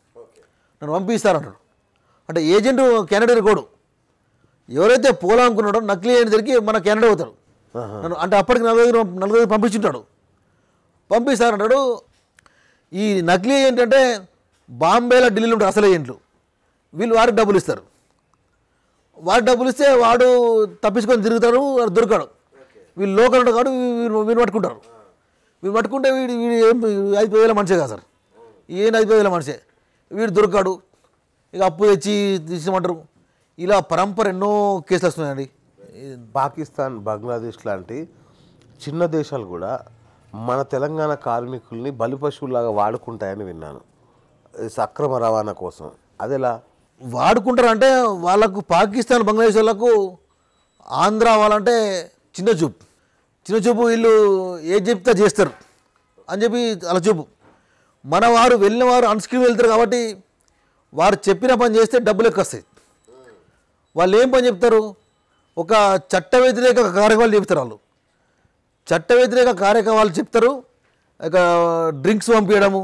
నన్ను పంపిస్తారంటాడు అంటే ఏజెంట్ కెనడా కోడు ఎవరైతే పోవాలనుకున్నాడో నకిలీ ఏజెంట్ దగ్గరికి మన కెనడా పోతాడు ఆహా. నన్ను అంటే అప్పటికి నలభై ఐదు నలభై ఐదు పంపించుంటాడు పంపిస్తారంటాడు ఈ నకిలీ ఏంటంటే బాంబేలో ఢిల్లీలో ఉంటారు అసలు ఏజెంట్లు వీళ్ళు వారికి డబ్బులు ఇస్తారు వాడు డబ్బులు ఇస్తే వాడు తప్పించుకొని తిరుగుతాడు వాడు దొరకడు వీళ్ళు లోకల్ ఉంటారు కాబట్టి వీళ్ళు వీళ్ళు పట్టుకుంటారు వీళ్ళు పట్టుకుంటే వీడు వీడు ఏం ఐదు వేల మనిషే కదా సార్ ఈయన ఐదు వేల మనిషే వీడు దొరకడు ఇక అప్పు తెచ్చి తీసుకోమంటారు ఇలా పరంపర ఎన్నో కేసులు వస్తున్నాయండి పాకిస్తాన్ బంగ్లాదేశ్ లాంటి చిన్న దేశాలు కూడా మన తెలంగాణ కార్మికుల్ని బలి పశువులాగా వాడుకుంటాయని విన్నాను ఈ సక్రమ రవాణా కోసం అదెలా వాడుకుంటారు అంటే వాళ్ళకు పాకిస్తాన్ బంగ్లాదేశ్ వాళ్ళకు ఆంధ్ర వాళ్ళంటే చిన్న చూపు చిన్న చూపు వీళ్ళు ఏది చెప్తే చేస్తారు అని చెప్పి అలా చూపు మన వారు వెళ్ళిన వారు అన్స్క్రీన్ వెళ్తారు కాబట్టి వారు చెప్పిన పని చేస్తే డబ్బులు ఎక్కువ వస్తాయి వాళ్ళు ఏం పని చెప్తారు ఒక చట్ట వ్యతిరేక కార్యక్రమాలు చెప్తారు వాళ్ళు చట్ట వ్యతిరేక కార్యక్రమాలు చెప్తారు ఇక డ్రింక్స్ పంపించడము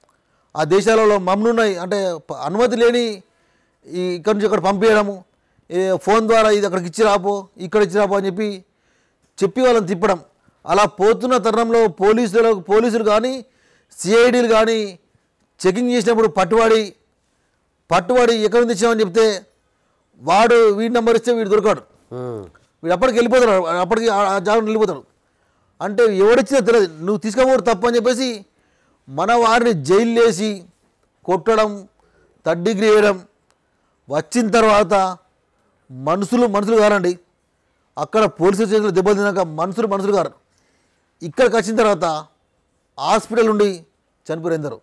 ఆ దేశాలలో మమ్నున్నాయి అంటే ప- అనుమతి లేని ఈ ఇక్కడి నుంచి ఇక్కడ పంపించడము ఏ ఫోన్ ద్వారా ఇది అక్కడికి ఇచ్చి రాపో ఇక్కడ ఇచ్చి రాపో అని చెప్పి చెప్పి వాళ్ళని తిప్పడం అలా పోతున్న తరుణంలో పోలీసులు పోలీసులు కానీ సిఐడీలు కానీ చెకింగ్ చేసినప్పుడు పట్టుబడి పట్టుబడి ఎక్కడి నుంచి తెచ్చామని చెప్తే వాడు వీడి నెంబర్ ఇస్తే వీడు దొరకాడు ఉమ్. వీడు అప్పటికి వెళ్ళిపోతాడు అప్పటికి ఆ- ఆ జాగ్రత్త వెళ్ళిపోతాడు అంటే ఎవడిచ్చినా తెలియదు నువ్వు తీసుకోకూడదు తప్పు అని చెప్పేసి మన వారిని జైలు వేసి కొట్టడం థర్డ్ డిగ్రీ వేయడం వచ్చిన తర్వాత మనుషులు మనుషులు కారండి అక్కడ పోలీసుల చేతులు దెబ్బలు తిన్నాక మనుషులు మనుషులు గారు ఇక్కడికి వచ్చిన తర్వాత హాస్పిటల్ నుండి చనిపోయారు ఎందరు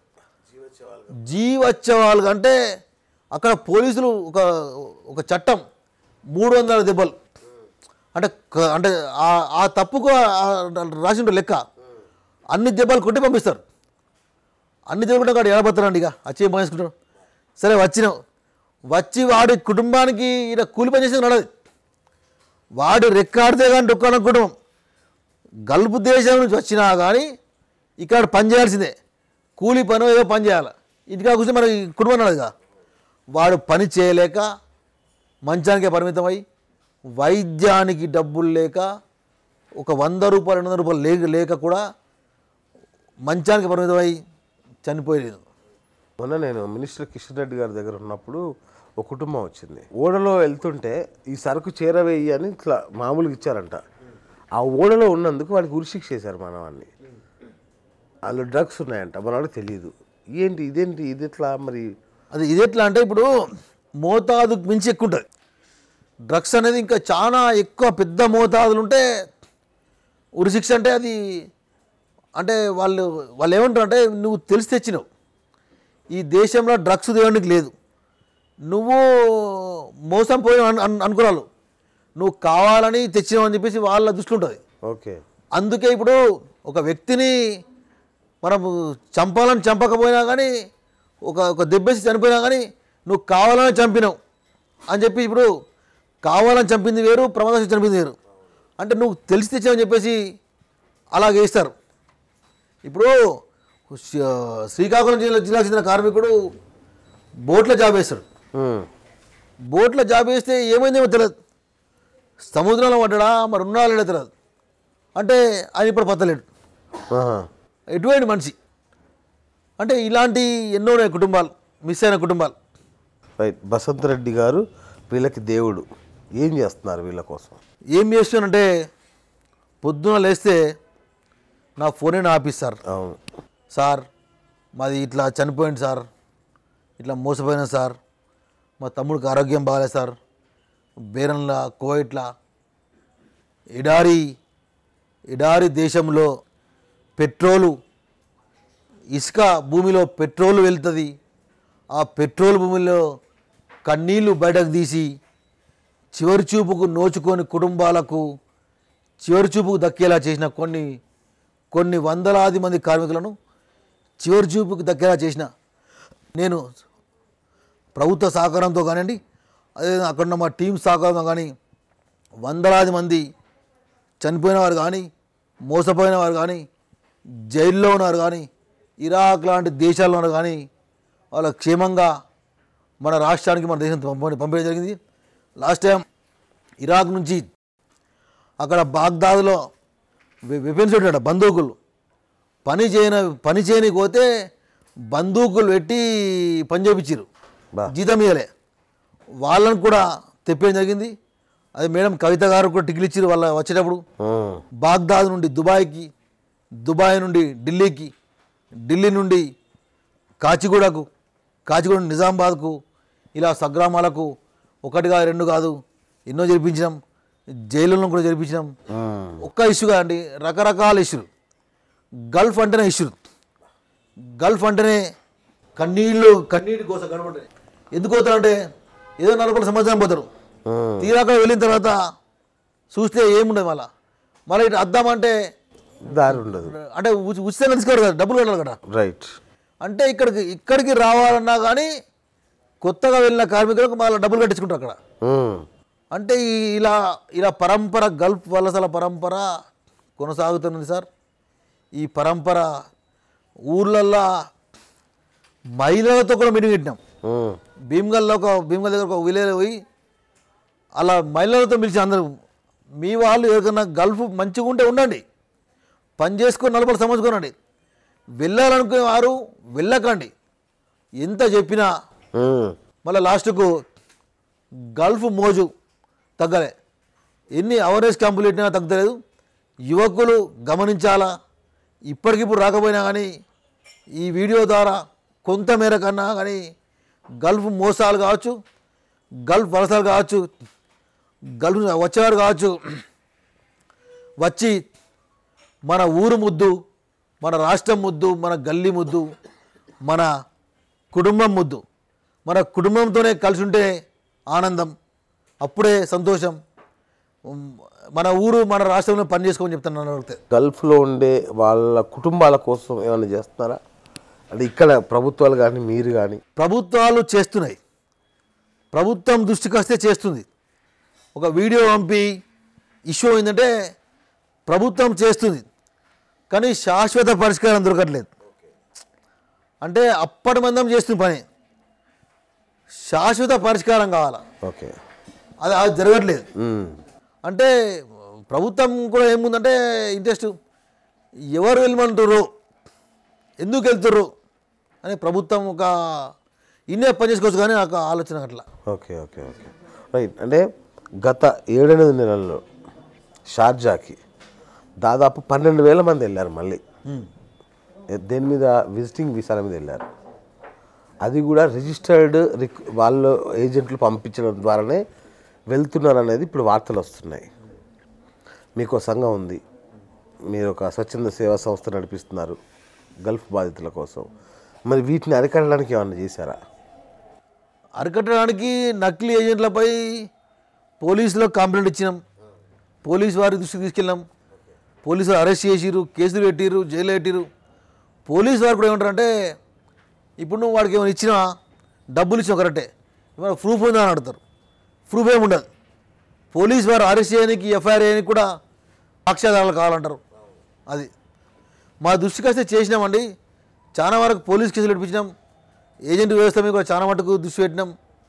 జీవోత్సవాలు అంటే అక్కడ పోలీసులు ఒక ఒక చట్టం మూడు వందల దెబ్బలు అంటే క- అంటే ఆ- ఆ తప్పుకు రాసిన లెక్క అన్ని దెబ్బలు కొట్టి పంపిస్తారు అన్ని దెబ్బలు కొట్టిన కాడు ఎడబడతారండి ఇక వచ్చి ఏం చేసుకుంటాడు సరే వచ్చినావు వచ్చి వాడి కుటుంబానికి ఈయన కూలి పని చేసేది నడదు వాడు రెక్కాడితే కానీ డొక్కాన కుటుంబం గల్ఫ్ దేశం నుంచి వచ్చినా కానీ ఇక్కడ పని చేయాల్సిందే కూలి పని ఏదో పని చేయాలి ఇంటికా కూర్చొని మన కుటుంబం నడదుగా వాడు పని చేయలేక మంచానికే పరిమితమై వైద్యానికి డబ్బులు లేక ఒక వంద రూపాయలు రెండు వందల రూపాయలు లేక లేక కూడా మంచానికి పరిమితమై చనిపోయేది మొన్న నేను మినిస్టర్ కిషన్ రెడ్డి గారి దగ్గర ఉన్నప్పుడు ఒక కుటుంబం వచ్చింది ఓడలో వెళ్తుంటే ఈ సరుకు చేరవేయి అని ఇట్లా మామూలుగా ఇచ్చారంట ఆ ఓడలో ఉన్నందుకు వాడికి ఉరిశిక్ష చేశారు మన వాడిని వాళ్ళు డ్రగ్స్ ఉన్నాయంట మనవాడికి తెలియదు ఏంటి ఇదేంటి ఇది ఎట్లా మరి అది ఇది ఎట్లా అంటే ఇప్పుడు మోతాదుకు మించి ఎక్కువ ఉంటుంది డ్రగ్స్ అనేది ఇంకా చాలా ఎక్కువ పెద్ద మోతాదులు ఉంటే ఉరిశిక్ష అంటే అది అంటే వాళ్ళు వాళ్ళు ఏమంటారు అంటే నువ్వు తెలిసి తెచ్చినావు ఈ దేశంలో డ్రగ్స్ దేవునికి లేదు నువ్వు మోసం పోయి అనుకున్నాను నువ్వు కావాలని తెచ్చినావు అని చెప్పేసి వాళ్ళ దృష్టి ఉంటుంది ఓకే అందుకే ఇప్పుడు ఒక వ్యక్తిని మనం చంపాలని చంపకపోయినా కానీ ఒక ఒక దెబ్బేసి చనిపోయినా కానీ నువ్వు కావాలని చంపినావు అని చెప్పి ఇప్పుడు కావాలని చంపింది వేరు ప్రమాదం చంపింది వేరు అంటే నువ్వు తెలిసి తెచ్చావని చెప్పేసి అలాగే వేస్తారు ఇప్పుడు శ్రీ- శ్రీకాకుళం జిల్లా జిల్లాకు చెందిన కార్మికుడు బోట్లో జాబ్ వేస్తాడు ఉమ్. బోట్లో జాబ్ వేస్తే ఏమైందేమో తెలియదు సముద్రంలో పడ్డా మరి ఉన్నాడో లేదో తెలియదు అంటే ఆయన ఇప్పుడు పత్తలేడు ఆహా. ఎటువంటి మనిషి అంటే ఇలాంటి ఎన్నో ఉన్నాయి కుటుంబాలు మిస్ అయిన కుటుంబాలు రైట్ బసంత్ రెడ్డి గారు వీళ్ళకి దేవుడు ఏం చేస్తున్నారు వీళ్ళ కోసం ఏం చేస్తానంటే పొద్దున లేస్తే నా ఫోనే ఆపిస్తారు అవును సార్ మాది ఇట్లా చనిపోయింది సార్ ఇట్లా మోసపోయినా సార్ మా తమ్ముడికి ఆరోగ్యం బాగాలేదు సార్ బేరంలా కోయిట్లా ఎడారి ఎడారి దేశంలో పెట్రోలు ఇసుక భూమిలో పెట్రోల్ వెళ్తుంది ఆ పెట్రోల్ భూమిలో కన్నీళ్లు బయటకు తీసి చివరి చూపుకు నోచుకొని కుటుంబాలకు చివరి చూపుకు దక్కేలా చేసిన కొన్ని కొన్ని వందలాది మంది కార్మికులను చివరి చూపుకు దక్కేలా చేసిన నేను ప్రభుత్వ సహకారంతో కానివ్వండి అదే అక్కడ ఉన్న మా టీం సహకారంతో కానీ వందలాది మంది చనిపోయిన వారు కానీ మోసపోయిన వారు కానీ జైల్లో ఉన్నారు కానీ ఇరాక్ లాంటి దేశాల్లో ఉన్నారు కానీ వాళ్ళ క్షేమంగా మన రాష్ట్రానికి మన దేశం పంప పంపించడం జరిగింది లాస్ట్ టైం ఇరాక్ నుంచి అక్కడ బాగ్దాద్లో వె- వెపన్స్ పెట్టాడు బందూకులు పని చేయని పని చేయని పోతే బందూకులు పెట్టి పని చేపించారు బా. జీతం ఇవ్వలే వాళ్ళని కూడా తెప్పేయడం జరిగింది అది మేడం కవిత గారు కూడా టికెట్లు ఇచ్చారు వాళ్ళ వచ్చేటప్పుడు ఉమ్. బాగ్దాద్ నుండి దుబాయ్కి దుబాయ్ నుండి ఢిల్లీకి ఢిల్లీ నుండి కాచిగూడకు కాచిగూడ నుండి నిజామాబాద్కు ఇలా సగ్రామాలకు ఒకటిగా రెండు కాదు ఎన్నో జరిపించినాం జైలులను కూడా జరిపించినాం ఉమ్. ఒక్క ఇష్యూ కాదండి రకరకాల ఇష్యూలు గల్ఫ్ అంటేనే ఇష్యూ గల్ఫ్ అంటేనే కన్నీళ్ళు కన్నీటి కోసం కనబడతాయి ఎందుకు పోతారంటే ఏదో నలుగురు సంవత్సరం పోతారు ఉమ్. తీరాక వెళ్ళిన తర్వాత చూస్తే ఏముండదు మళ్ళా మళ్ళీ ఇటు అద్దామంటే దారి ఉండదు అంటే ఉచి- ఉచితంగా తీసుకోరు కదా డబ్బులు కట్టాలి కదా రైట్ అంటే ఇక్కడికి ఇక్కడికి రావాలన్నా కానీ కొత్తగా వెళ్ళిన కార్మికులకు మళ్ళీ డబ్బులు కట్టించుకుంటారు అక్కడ ఉమ్. అంటే ఈ ఇలా ఇలా పరంపర గల్ఫ్ వలసల పరంపర కొనసాగుతున్నది సార్ ఈ పరంపర ఊర్లల్లో మహిళలతో కూడా మీటింగ్ పెట్టినాం ఉమ్. భీమ్గల్లో ఒక భీమ్గల్ దగ్గర ఒక విలేజ్ పోయి అలా మహిళలతో పిలిచి అందరూ మీ వాళ్ళు ఎవరికైనా గల్ఫ్ మంచిగా ఉంటే ఉండండి పని చేసుకొని నలభై సంవత్సరండి వెళ్ళాలనుకునే వారు వెళ్ళకండి ఎంత చెప్పినా ఉమ్. మళ్ళీ లాస్ట్కు గల్ఫ్ మోజు తగ్గలే ఎన్ని అవేర్నెస్ క్యాంపులు పెట్టినా తగ్గలేదు యువకులు గమనించాలా ఇప్పటికిప్పుడు రాకపోయినా కానీ ఈ వీడియో ద్వారా కొంత మేర కన్నా కానీ గల్ఫ్ మోసాలు కావచ్చు గల్ఫ్ వలసలు కావచ్చు గల్ఫ్ వచ్చేవారు కావచ్చు వచ్చి మన ఊరు ముద్దు మన రాష్ట్రం ముద్దు మన గల్లీ ముద్దు మన కుటుంబం ముద్దు మన కుటుంబంతోనే కలిసి ఉంటే ఆనందం అప్పుడే సంతోషం ఉమ్, మన ఊరు మన రాష్ట్రంలో పని చేసుకోమని చెప్తాను నన్ను అడిగితే గల్ఫ్లో ఉండే వాళ్ళ కుటుంబాల కోసం ఏమైనా చేస్తున్నారా అంటే ఇక్కడ ప్రభుత్వాలు కానీ మీరు కానీ ప్రభుత్వాలు చేస్తున్నాయి ప్రభుత్వం దృష్టికి వస్తే చేస్తుంది ఒక వీడియో పంపి ఇష్యూ ఏంటంటే ప్రభుత్వం చేస్తుంది కానీ శాశ్వత పరిష్కారం దొరకట్లేదు అంటే అప్పటి మందం చేస్తుంది పని శాశ్వత పరిష్కారం కావాలా ఓకే అది అది జరగట్లేదు ఉమ్. అంటే ప్రభుత్వం కూడా ఏముందంటే ఇంట్రెస్ట్ ఎవరు వెళ్ళమంటారు ఎందుకు వెళ్తుర్రు అని ప్రభుత్వం ఒక ఇన్నే పని చేసుకోవచ్చు కానీ నాకు ఆలోచన అట్లా ఓకే ఓకే ఓకే రైట్ అంటే గత ఏడెనిమిది నెలల్లో షార్జాకి దాదాపు పన్నెండు వేల మంది వెళ్ళారు మళ్ళీ ఏ- దేని మీద విజిటింగ్ వీసాల మీద వెళ్ళారు అది కూడా రిజిస్టర్డ్ రిక్ వాళ్ళు ఏజెంట్లు పంపించడం ద్వారానే వెళ్తున్నారు అనేది ఇప్పుడు వార్తలు వస్తున్నాయి మీకు ఒక సంఘం ఉంది మీరు ఒక స్వచ్ఛంద సేవా సంస్థ నడిపిస్తున్నారు గల్ఫ్ బాధితుల కోసం మరి వీటిని అరికట్టడానికి ఏమన్నా చేశారా అరికట్టడానికి నకిలీ ఏజెంట్లపై పోలీసులకు కంప్లైంట్ ఇచ్చినాం పోలీసు వారి దృష్టికి తీసుకెళ్ళాం పోలీసు వారు అరెస్ట్ చేసిరు కేసులు పెట్టిరు జైలు పెట్టిరు పోలీసు వారు కూడా ఏమంటారంటే ఇప్పుడు నువ్వు వాడికి ఏమైనా ఇచ్చినా డబ్బులు ఇచ్చిన కరెక్టే ఇవాళ ప్రూఫ్ ఉందా అని అడుగుతారు ప్రూఫ్ ఏమి ఉండదు పోలీసు వారు అరెస్ట్ చేయడానికి ఎఫ్ఐఆర్ చేయడానికి కూడా సాక్ష్యాధారాలు కావాలంటారు అది మా దృష్టికి వస్తే చేసినామండి చాలా వరకు పోలీస్ కేసులు నడిపించినాం ఏజెంట్ వ్యవస్థ మీద కూడా చాలా మటుకు దృష్టి పెట్టినాం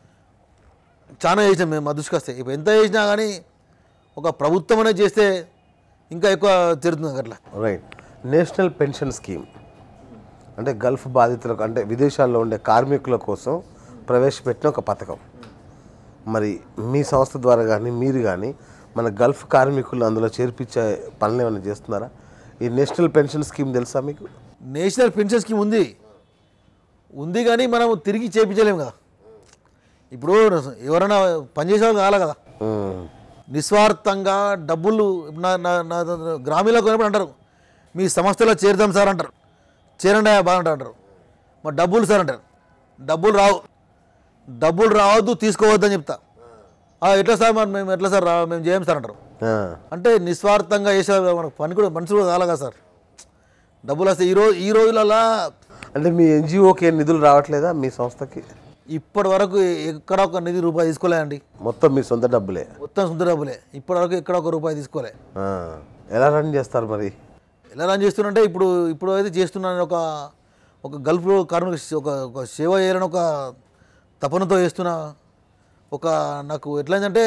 చాలా చేసినాం మేము మా దృష్టికి వస్తే ఇప్పుడు ఎంత చేసినా కానీ ఒక ప్రభుత్వం అనేది చేస్తే ఇంకా ఎక్కువ తిరుగుతుంది అట్లా రైట్ నేషనల్ పెన్షన్ స్కీమ్ అంటే గల్ఫ్ బాధితులకు అంటే విదేశాల్లో ఉండే కార్మికుల కోసం ప్రవేశపెట్టిన ఒక పథకం మరి మీ సంస్థ ద్వారా కానీ మీరు కానీ మన గల్ఫ్ కార్మికులు అందులో చేర్పించే పనులు ఏమైనా చేస్తున్నారా ఈ నేషనల్ పెన్షన్ స్కీమ్ తెలుసా మీకు నేషనల్ పెన్షన్ స్కీమ్ ఉంది ఉంది కానీ మనం తిరిగి చేయించలేము కదా ఇప్పుడు ఎవరైనా పనిచేసే వాళ్ళు కావాలి కదా మ్మ్. నిస్వార్థంగా డబ్బులు నా నా నా గ్రామీణలో కొన్నప్పుడు అంటారు మీ సంస్థలో చేరుదాం సార్ అంటారు చేరండి బాగుంటారు అంటారు మా డబ్బులు సార్ అంటారు డబ్బులు రావు డబ్బులు రావద్దు తీసుకోవద్దని చెప్తా "ఆ, ఎట్లా సార్ మరి మేము ఎట్లా సార్ రా మేము చేయం సార్ అంటారు ఆ. అంటే నిస్వార్థంగా చేసే మనకు పని కూడా మనుషులు కూడా కావాలి కదా సార్ డబ్బులు వస్తే ఈ రోజు ఈ రోజులలో అంటే మీ ఎన్జిఓకి ఏం నిధులు రావట్లేదా మీ సంస్థకి ఇప్పటి వరకు ఎక్కడ ఒక నిధి రూపాయి తీసుకోలేదండి మొత్తం మీ సొంత డబ్బులే మొత్తం సొంత డబ్బులే ఇప్పటి వరకు ఎక్కడ ఒక రూపాయి తీసుకోలే ఆ. ఎలా రన్ చేస్తారు మరి ఎలా రన్ చేస్తున్నంటే ఇప్పుడు ఇప్పుడు అయితే చేస్తున్నాను ఒక ఒక గల్ఫ్ కార్మిక ఒక ఒక సేవ చేయాలని ఒక తపనతో చేస్తున్నా ఒక నాకు ఎట్లయిందంటే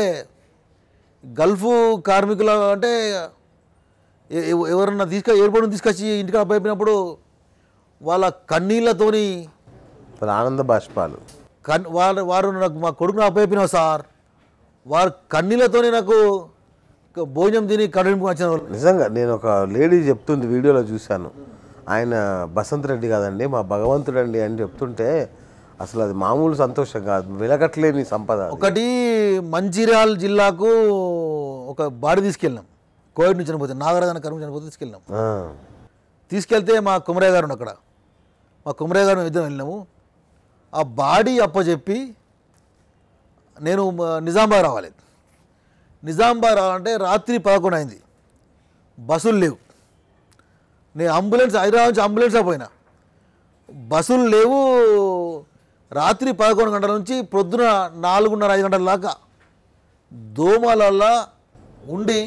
గల్ఫ్ కార్మికుల అంటే ఎ- ఎవ- ఎవరన్నా తీసుక ఎయిర్పోర్ట్ నుంచి తీసుకొచ్చి ఇంటికి అప్పయిపోయినప్పుడు వాళ్ళ కన్నీళ్ళతోని మరి ఆనంద బాష్పాలు కన్ వారు వారు నాకు మా కొడుకుని అప్పయిపోయినావు సార్ వారు కన్నీళ్ళతోనే నాకు ఒక భోజనం తిని కడుపు వచ్చిన వాళ్ళు నిజంగా నేను ఒక లేడీ చెప్తుంది వీడియోలో చూశాను ఆయన బసంత్ రెడ్డి కాదండి మా భగవంతుడు అండి అని చెప్తుంటే అసలు అది మామూలు సంతోషం కాదు వెలగట్లేని సంపద అది. ఒకటి మంచిర్యాల జిల్లాకు ఒక బాడీ తీసుకెళ్ళినాం కోవిడ్ నుంచి చనిపోతే నాగరాజన కర్మ చనిపోతే తీసుకెళ్ళినాం ఆ, తీసుకెళ్తే మా కుమరయ్య గారు ఉన్నాడు అక్కడ మా కుమరయ్య గారు మేము ఇద్దరం వెళ్ళినాము ఆ బాడీ అప్పచెప్పి నేను మ- నిజామాబాద్ రావాలి నిజామాబాద్ రావాలంటే రాత్రి పదకొండు అయింది బస్సులు లేవు నేను అంబులెన్స్ హైదరాబాద్ నుంచి అంబులెన్స్లో పోయినా బస్సులు లేవు రాత్రి పదకొండు గంటల నుంచి పొద్దున నాలుగున్నర ఐదు గంటల దాకా దోమలల్లా ఉండి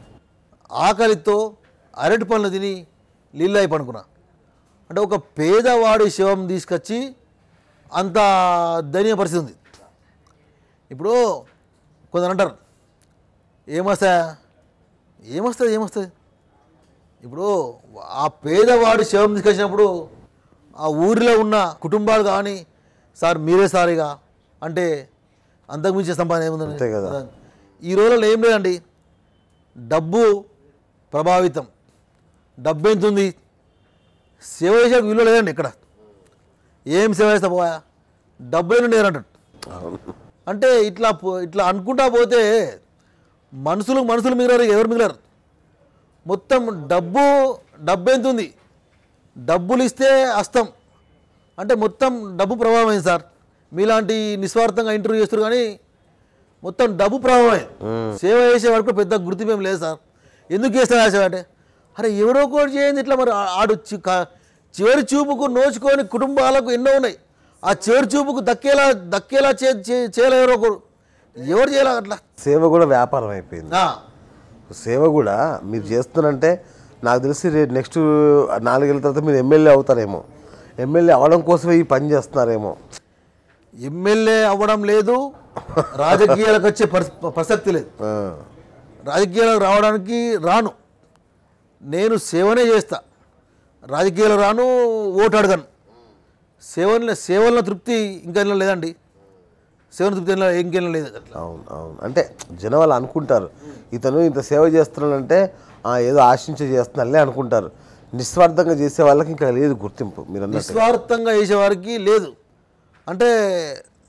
ఆకలితో అరటి పనులు తిని నీళ్ళై పనుకున్నా అంటే ఒక పేదవాడి శవం తీసుకొచ్చి అంత దయనీయ పరిస్థితి ఉంది ఇప్పుడు కొందరు అంటారు ఏమొస్తా ఏమొస్తుంది ఏమొస్తుంది ఇప్పుడు ఆ పేదవాడి శవం తీసుకొచ్చినప్పుడు ఆ ఊరిలో ఉన్న కుటుంబాలు కానీ సార్ మీరే సారిగా అంటే అంతకుమించే సంపాదన ఏముందండి అంతే కదా. ఈ రోజుల్లో ఏం లేదండి డబ్బు ప్రభావితం డబ్బు ఎంత ఉంది సేవ చేసే విలువ లేదండి ఇక్కడ ఏం సేవ చేస్తా పోయా డబ్బులు లేరు అంటాడు అవును. అంటే ఇట్లా పో- ఇట్లా అనుకుంటా పోతే మనుషులు మనుషులు మిగిలారు ఎవరు మిగిలారు మొత్తం డబ్బు డబ్బు ఎంత ఉంది డబ్బులు ఇస్తే అస్తం అంటే మొత్తం డబ్బు ప్రభావం అయింది సార్ మీలాంటి నిస్వార్థంగా ఇంటర్వ్యూ చేస్తారు కానీ మొత్తం డబ్బు ప్రభావమే సేవ చేసే వరకు పెద్ద గుర్తింపు ఏం లేదు సార్ ఎందుకు చేస్తారు ఆ సేవ అంటే అరే ఎవరో ఒకటి చేయండి ఇట్లా మరి ఆ- ఆడు చి- క- చివరి చూపుకు నోచుకొని కుటుంబాలకు ఎన్నో ఉన్నాయి ఆ చివరి చూపుకు దక్కేలా దక్కేలా చే చే- చేయాలి ఎవరో ఒకరు ఎవరు చేయాలి అట్లా సేవ కూడా వ్యాపారం అయిపోయింది ఆ, సేవ కూడా మీరు చేస్తున్నారంటే నాకు తెలిసి రేపు నెక్స్ట్ నాలుగేళ్ళ తర్వాత మీరు ఎమ్మెల్యే అవుతారేమో ఎమ్మెల్యే అవడం కోసమే ఈ పని చేస్తున్నారేమో ఎమ్మెల్యే అవ్వడం లేదు రాజకీయాలకు వచ్చే పరి- ప్రసక్తి లేదు ఆ, రాజకీయాలకు రావడానికి రాను నేను సేవనే చేస్తా రాజకీయాలు రాను ఓటు అడగను సేవల సేవల తృప్తి ఇంకా లేదండి సేవల తృప్తి ఏం- ఇంకేం లేదు అట్లా అవును అవును అంటే జనం వాళ్ళు అనుకుంటారు ఇతను ఇంత సేవ చేస్తున్నాడంటే "ఆ, ఏదో ఆశించి చేస్తున్నారులే అనుకుంటారు నిస్వార్థంగా చేసే వాళ్ళకి ఇంకా లేదు గుర్తింపు మీరు అన్నట్టు నిస్వార్థంగా చేసేవారికి లేదు అంటే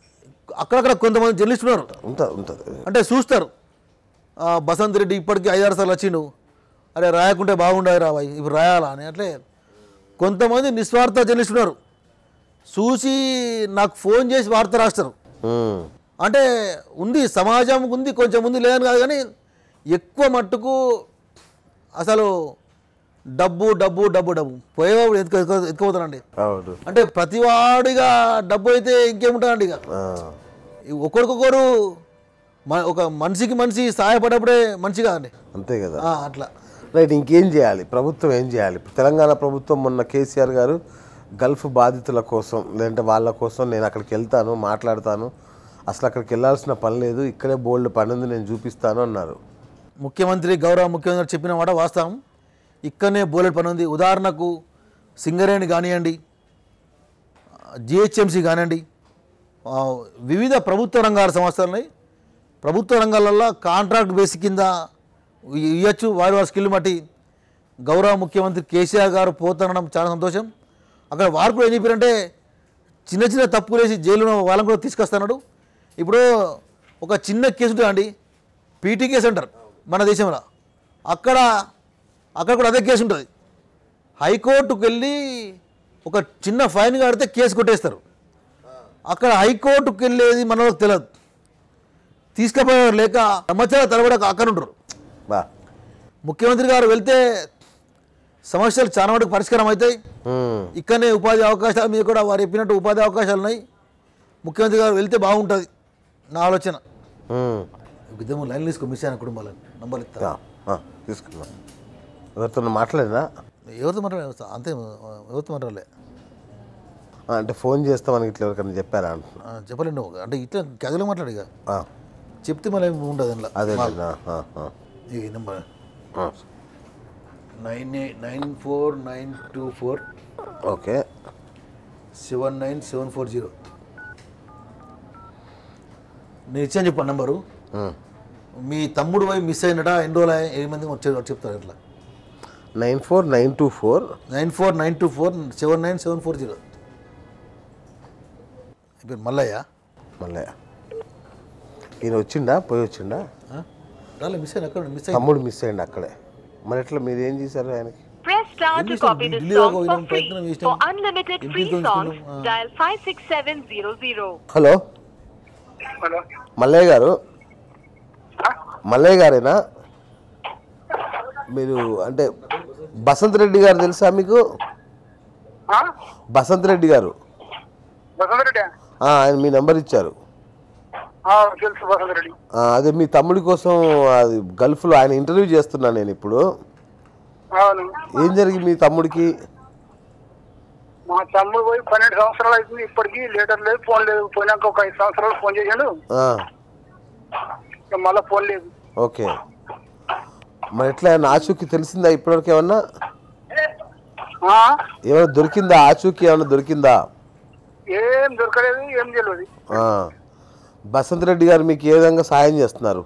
అక్కడక్కడ కొంతమంది జర్నలిస్టులు ఉన్నారు ఉంటుంది ఉంటుంది అంటే చూస్తారు ఆ, బసంత్ రెడ్డి ఇప్పటికీ ఐదారు సార్లు వచ్చిండు అరే రాయకుంటే బాగుండదు రాబాయ్ ఇప్పుడు రాయాలా అని అట్లే కొంతమంది నిస్వార్థ జర్నలిస్టులు ఉన్నారు చూసి నాకు ఫోన్ చేసి వార్త రాస్తారు ఉమ్. అంటే ఉంది సమాజం ఉంది కొంచెం ఉంది లేదని కాదు కానీ ఎక్కువ మట్టుకు అసలు డబ్బు డబ్బు డబ్బు డబ్బు పోయేవాడు ఎత్తుకు ఎత్తుకు- ఎత్తుకుపోతానండి అవును అంటే ప్రతివాడిగా డబ్బు అయితే ఇంకేముంటుందండి ఇక ఆ. ఈ ఒకరికొకరు మ- ఒక మనిషికి మనిషి సహాయపడప్పుడే మంచి కాదండి అంతే కదా ఆ, అట్లా రైట్ ఇంకేం చేయాలి ప్రభుత్వం ఏం చేయాలి తెలంగాణ ప్రభుత్వం మొన్న కేసీఆర్ గారు గల్ఫ్ బాధితుల కోసం లేదంటే వాళ్ళ కోసం నేను అక్కడికి వెళ్తాను మాట్లాడతాను అసలు అక్కడికి వెళ్ళాల్సిన పని లేదు ఇక్కడే బోల్డ్ పని ఉంది నేను చూపిస్తాను అన్నారు ముఖ్యమంత్రి గౌరవ ముఖ్యమంత్రి చెప్పిన మాట వాస్తవం ఇక్కడనే బోలెడ్ పని ఉంది ఉదాహరణకు సింగరేణి కానివ్వండి జిహెచ్ఎంసీ కానివ్వండి ఆ, వివిధ ప్రభుత్వ రంగాల సంస్థలని ప్రభుత్వ రంగాలలో కాంట్రాక్ట్ బేస్ కింద ఇ- ఇవ్వచ్చు వారి వారి స్కిల్ బట్టి గౌరవ ముఖ్యమంత్రి కేసీఆర్ గారు పోతుండడం చాలా సంతోషం అక్కడ వారు కూడా ఏం చెప్పారంటే చిన్న చిన్న తప్పులు వేసి జైలులో వాళ్ళని కూడా తీసుకొస్తున్నాడు ఇప్పుడు ఒక చిన్న కేసు ఉంటుంది అండి పీటీ కేసు అంటారు మన దేశంలో అక్కడ అక్కడ కూడా అదే కేసు ఉంటుంది హైకోర్టుకు వెళ్ళి ఒక చిన్న ఫైన్ కడితే కేసు కొట్టేస్తారు అక్కడ హైకోర్టుకు వెళ్ళేది మనకు తెలియదు తీసుకుపోయేవారు లేక సంవత్సరాల తరబడి అక్కడ ఉంటారు బా ముఖ్యమంత్రి గారు వెళ్తే సమస్యలు చాలా మటుకు పరిష్కారం అవుతాయి ఉమ్. ఇక్కడనే ఉపాధి అవకాశాల మీద కూడా వారు చెప్పినట్టు ఉపాధి అవకాశాలు ఉన్నాయి ముఖ్యమంత్రి గారు వెళ్తే బాగుంటుంది నా ఆలోచన ఉమ్. ఇద్దరు లైన్ తీసుకో మిస్ అయిన కుటుంబాలను నంబర్లు ఇస్తా ఆ, ఆ, తీసుకున్నా ఎవరితో మాట్లాడినా ఎవరితో మాట్లాడే అంతే ఎవరితో మాట్లాడలే ఆ, అంటే ఫోన్ చేస్తామని ఇట్లా ఎవరికైనా చెప్పారా అంటున్నా ఆ, చెప్పలేండి నువ్వు అంటే ఇట్లా క్యాజువల్గా మాట్లాడు ఇక ఆ, చెప్తే మళ్ళీ ఏమి ఉండదు అందులో అదే ఆ, ఆ, ఆ, ఈ నెంబర్ ఆ. Nine eight nine four nine two four okay seven nine seven four zero నేను ఇచ్చాను చెప్పాను నెంబరు ఉమ్. మీ తమ్ముడు పోయి మిస్ అయినట ఎన్ని రోజులు అయ్యాయి? ఏ మంది వచ్చారు చెప్తారు ఇట్లా nine four nine two four nine four nine two four seven nine seven four zero ఇప్పుడు మల్లయ్య మళ్ళీ ఈయన వచ్చిండా పోయి వచ్చిండా ఆ? రాలే మిస్ అయిన అక్కడ మిస్ అయ్యి తమ్ముడు మిస్ అయ్యండి అక్కడే మరి ఎట్లా మీరు ఏం చేశారు ఆయనకి Press star to English copy and this Hindi song logo for ఇలాంటి free. ప్రయత్నం చేసినాం. For unlimited English free లోకి songs, తీసుకున్నాం. ఆ. dial 56700. హలో హలో మల్లయ్య గారు మల్లయ్య గారేనా మీరు అంటే బసంత్ రెడ్డి గారు తెలుసా మీకు బసంత్ రెడ్డి గారు వసంత రెడ్డి ఆ, ఆయన మీ నెంబర్ ఇచ్చారు తెలుసు వసంత రెడ్డి ఆ, అదే మీ తమ్ముడి కోసం అది గల్ఫ్లో ఆయన ఇంటర్వ్యూ చేస్తున్నాను నేను ఇప్పుడు అవును ఏం జరిగింది మీ తమ్ముడికి మా తమ్ముడు పోయి పన్నెండు సంవత్సరాలు అవుతుంది ఇప్పటికీ లీటర్ లేదు ఫోన్ లేదు పోయినాక ఒక ఐదు సంవత్సరాలు ఫోన్ చేశాడు ఆ, ఇక మళ్ళీ ఫోన్ లేదు ఓకే మరి ఎట్లా ఆయన ఆచూకీ తెలిసిందా ఇప్పటివరకు ఏమన్నా ఆ? ఏమైనా దొరికిందా ఆచూకీ ఏమైనా దొరికిందా ఏం దొరకలేదు ఏం తెలియదు ఆ. బసంత్ రెడ్డి గారు మీకు ఏ విధంగా సాయం చేస్తున్నారు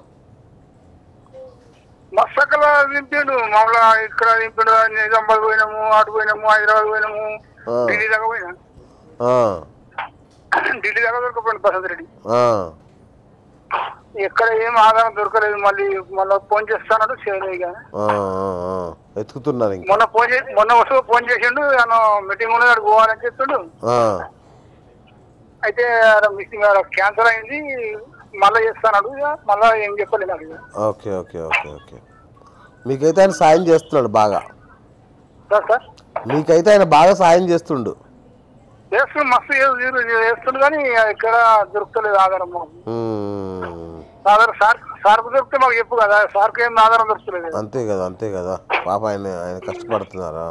మస్తకల దింపాడు మమ్మల్ని ఇక్కడ దింపాడు నిజామాబాద్ పోయినాము అటు పోయినాము హైదరాబాద్ పోయినాము ఆ. ఢిల్లీ దాకా పోయినా ఆ, ఢిల్లీ దాకా దొరకపోయింది వసంత రెడ్డి ఆ, ఎక్కడ ఏం ఆధారం దొరకలేదు మళ్ళీ మళ్ళీ ఫోన్ చేస్తాడు చేయలేదు ఇక ఆ, ఆ, ఆ. వెతుకుతున్నారు ఇంకా మొన్న ఫోన్ చేసి మొన్న వస్తూ ఫోన్ చేసిండు ఆయన మీటింగ్ ఉన్నది అక్కడికి పోవాలని చెప్తుండు ఆ, అయితే మిస్సింగ్ క్యాన్సర్ అయింది మళ్ళీ చేస్తాడు ఇక మళ్ళీ ఏం చెప్పలేదు నాకు ఇక. ఓకే ఓకే ఓకే ఓకే మీకైతే ఆయన సాయం చేస్తున్నాడు బాగా సార్ సార్ మీకైతే ఆయన బాగా సాయం చేస్తుండు చేస్తుంది మస్తు చే- చేస్తుంది కానీ ఇక్కడ దొరుకుతలేదు ఆధారం మాకు ఉమ్, ఆధారం సార్ సార్కు దొరికితే మాకు చెప్పు కదా సార్కు ఏం ఆధారం దొరుకుతలేదు అంతే కదా అంతే కదా పాప ఆయన ఆయన కష్టపడుతున్నారా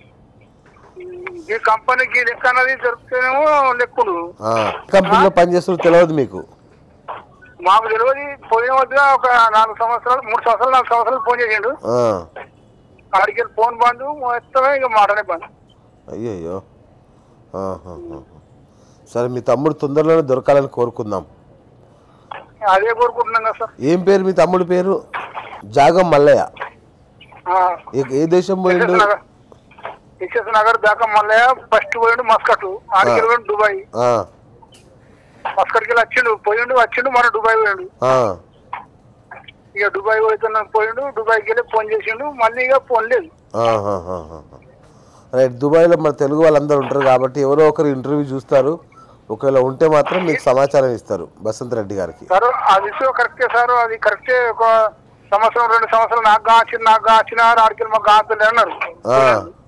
ఈ కంపెనీకి లెక్క అన్నది దొరికితేనేమో లెక్కుడు ఆ, కంపెనీలో పనిచేస్తున్న తెలియదు మీకు మాకు తెలియదు పోయిన వద్ద ఒక నాలుగు సంవత్సరాలు మూడు సంవత్సరాలు నాలుగు సంవత్సరాలు ఫోన్ చేసిండు ఆ, ఆడికి వెళ్ళి ఫోన్ బంద్ మొత్తమే ఇక మాటనే బంద్ అయ్యయ్యో ఆహాహా. సరే మీ తమ్ముడు తొందరలోనే దొరకాలని కోరుకుందాం అదే కోరుకుంటున్నాం కదా సార్ ఏం పేరు మీ తమ్ముడి పేరు జాగం మల్లయ్య ఆ. ఏ- ఏ దేశం పోయిండు ఎస్ఎస్ నగర్ ఎస్ఎస్ నగర్ దాకా మళ్ళీ ఫస్ట్ పోయిండు మస్కట్ ఆడికి వెళ్ళి దుబాయ్ ఆ, మస్కట్కి వెళ్ళి వచ్చిండు పోయిండు వచ్చిండు మన దుబాయ్ పోయిండు ఆ, ఇక దుబాయ్ పోతున్నా పోయిండు దుబాయ్కి వెళ్ళి ఫోన్ చేసిండు మళ్ళీ ఇక ఫోన్ లేదు ఆహాహాహా. రైట్ దుబాయ్లో మన తెలుగు వాళ్ళందరూ ఉంటారు కాబట్టి ఎవరో ఒకరు ఇంటర్వ్యూ చూస్తారు ఒకవేళ ఉంటే మాత్రం మీకు సమాచారం ఇస్తారు బసంత్ రెడ్డి గారికి సార్ ఆ విషయం కరెక్టే సార్ అది కరెక్టే ఒక సంవత్సరం రెండు సంవత్సరాలు నాకు కాచిన నాకు కాచిన ఆడికి మాకు కాతుంది అన్నారు ఆ,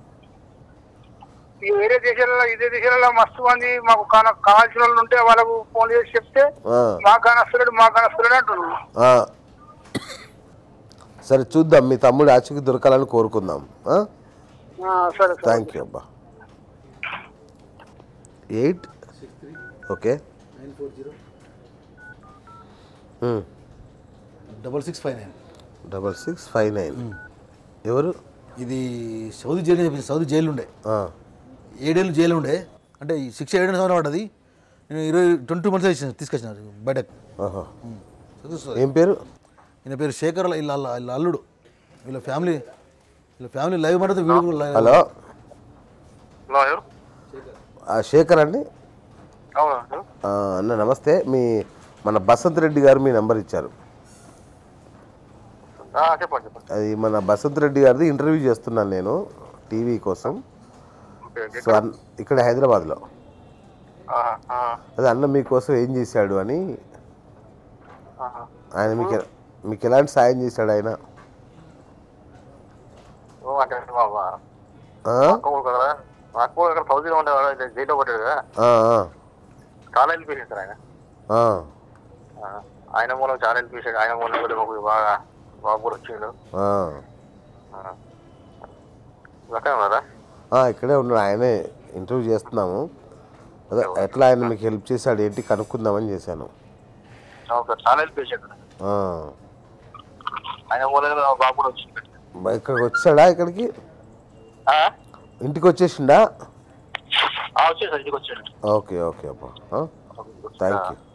ఈ వేరే దేశాలలో ఇదే దేశాలలో మస్తు మంది మాకు కాన- కావాల్సిన వాళ్ళు ఉంటే వాళ్ళకు ఫోన్ చేసి చెప్తే ఆ, మాకు కానస్తున్నాడు మాకు కానస్తున్నాడు అంటున్నారు ఆ. సరే చూద్దాం మీ తమ్ముడు ఆచూకి దొరకాలని కోరుకుందాం ఆ, సరే సార్ థ్యాంక్ యూ అబ్బా eight okay double six five nine double six five nine ఎవరు ఇది సౌదీ జైలు చెప్పింది సౌదీ జైలు ఉండే ఆ, ఏడేళ్ళు జైలు ఉండే అంటే ఈ శిక్ష ఏడు సంవత్సరం పడ్డది నేను ఇరవై ట్వంటీ మంత్స్ ఇచ్చిన తీసుకొచ్చిన బయటకు ఆహా. Success. ఏం పేరు ఈయన పేరు శేఖర్ వీళ్ళ అల్ల- వీళ్ళ అల్లుడు వీళ్ళ ఫ్యామిలీ వీళ్ళ ఫ్యామిలీ లైవ్ మాట వీడియో కూడా live- హలో హలో ఎవరు ఆ, శేఖర్ అండి అవునా ఆ, అన్న నమస్తే మీ మన బసంత్ రెడ్డి గారు మీ నెంబర్ ఇచ్చారు చెప్పండి చెప్పండి అది మన బసంత్ రెడ్డి గారిది ఇంటర్వ్యూ చేస్తున్నాను నేను టీవీ కోసం ఓకే సో అన్- ఇక్కడ హైదరాబాద్లో ఓకే అదే అన్న మీకోసం ఏం చేశాడు అని ఆయన మీకు ఎ- మీకు ఎలాంటి సాయం చేశాడు ఆయన అంటే బాబా ఆ? అక్క కదా అక్క ఇక్కడ సౌదీలో ఉండేవాడు జైల్లో పట్టాడు కదా ఆ, ఆ, చాలా వెళ్ళిపోయింది సార్ ఆయన ఆ. ఆ, ఆయన మూలం చాలా వెళ్ళిపోయాడు ఆయన మూలం కూడా మాకు బాగా బాగా కూడా వచ్చిండు ఆ. ఆ. అక్కడ ఉన్నారా ఆ, ఇక్కడే ఉన్నాడు ఆయనే ఇంటర్వ్యూ చేస్తున్నాము అదే ఎట్లా ఆయన మీకు హెల్ప్ చేశాడు ఏంటి కనుక్కుందామని చేశాను అవును సార్ చాలా వెళ్ళిపోయాడు ఆ. ఆయన మూలంగా బాగా కూడా వచ్చింది బ- ఇక్కడికి వచ్చాడా ఇక్కడికి ఆ? ఇంటికి వచ్చేసిండా ఆ, వచ్చాడు సార్ ఇంటికి వచ్చాడు ఓకే ఓకే అబ్బా థ్యాంక్ యూ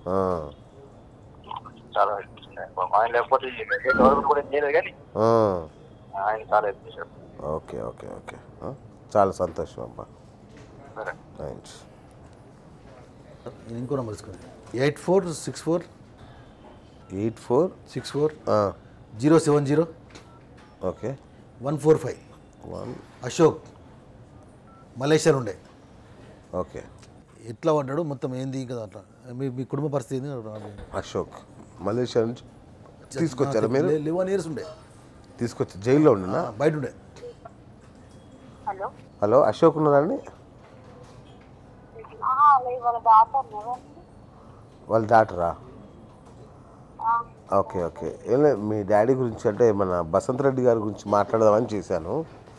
చాలా help చేశాడు. పాపం ఆయన లేకపోతే ఈ గవర్నమెంట్ కూడా ఏం చేయలేదు కానీ ఆయన చాలా హెల్ప్ చేశాడు ఓకే ఓకే ఓకే ఆ, చాలా సంతోషం అబ్బా సరే థ్యాంక్స్ నేను ఇంకో నెంబర్ తీసుకోండి eight four six four eight four six four ఆ, zero seven zero okay one four five one Ashok Malaysia ఉండే ఓకే ఎట్లా పడ్డాడు మొత్తం ఏంది కదా అట్లా మీ మీ కుటుంబ పరిస్థితి ఏంది అశోక్ మలేషియా నుంచి తీసుకొచ్చారా మీరు లెవెన్ ఇయర్స్ ఉండే తీసుకొచ్చి జైల్లో ఉండినా ఆ, బయట ఉండే హలో హలో అశోక్ ఉన్నారండి లేదు వాళ్ళ డాక్టర్ వాళ్ళ డాక్టరా ఓకే ఓకే ఏం లేదు మీ డాడీ గురించి అంటే మన బసంత్ రెడ్డి గారి గురించి మాట్లాడదామని చేశాను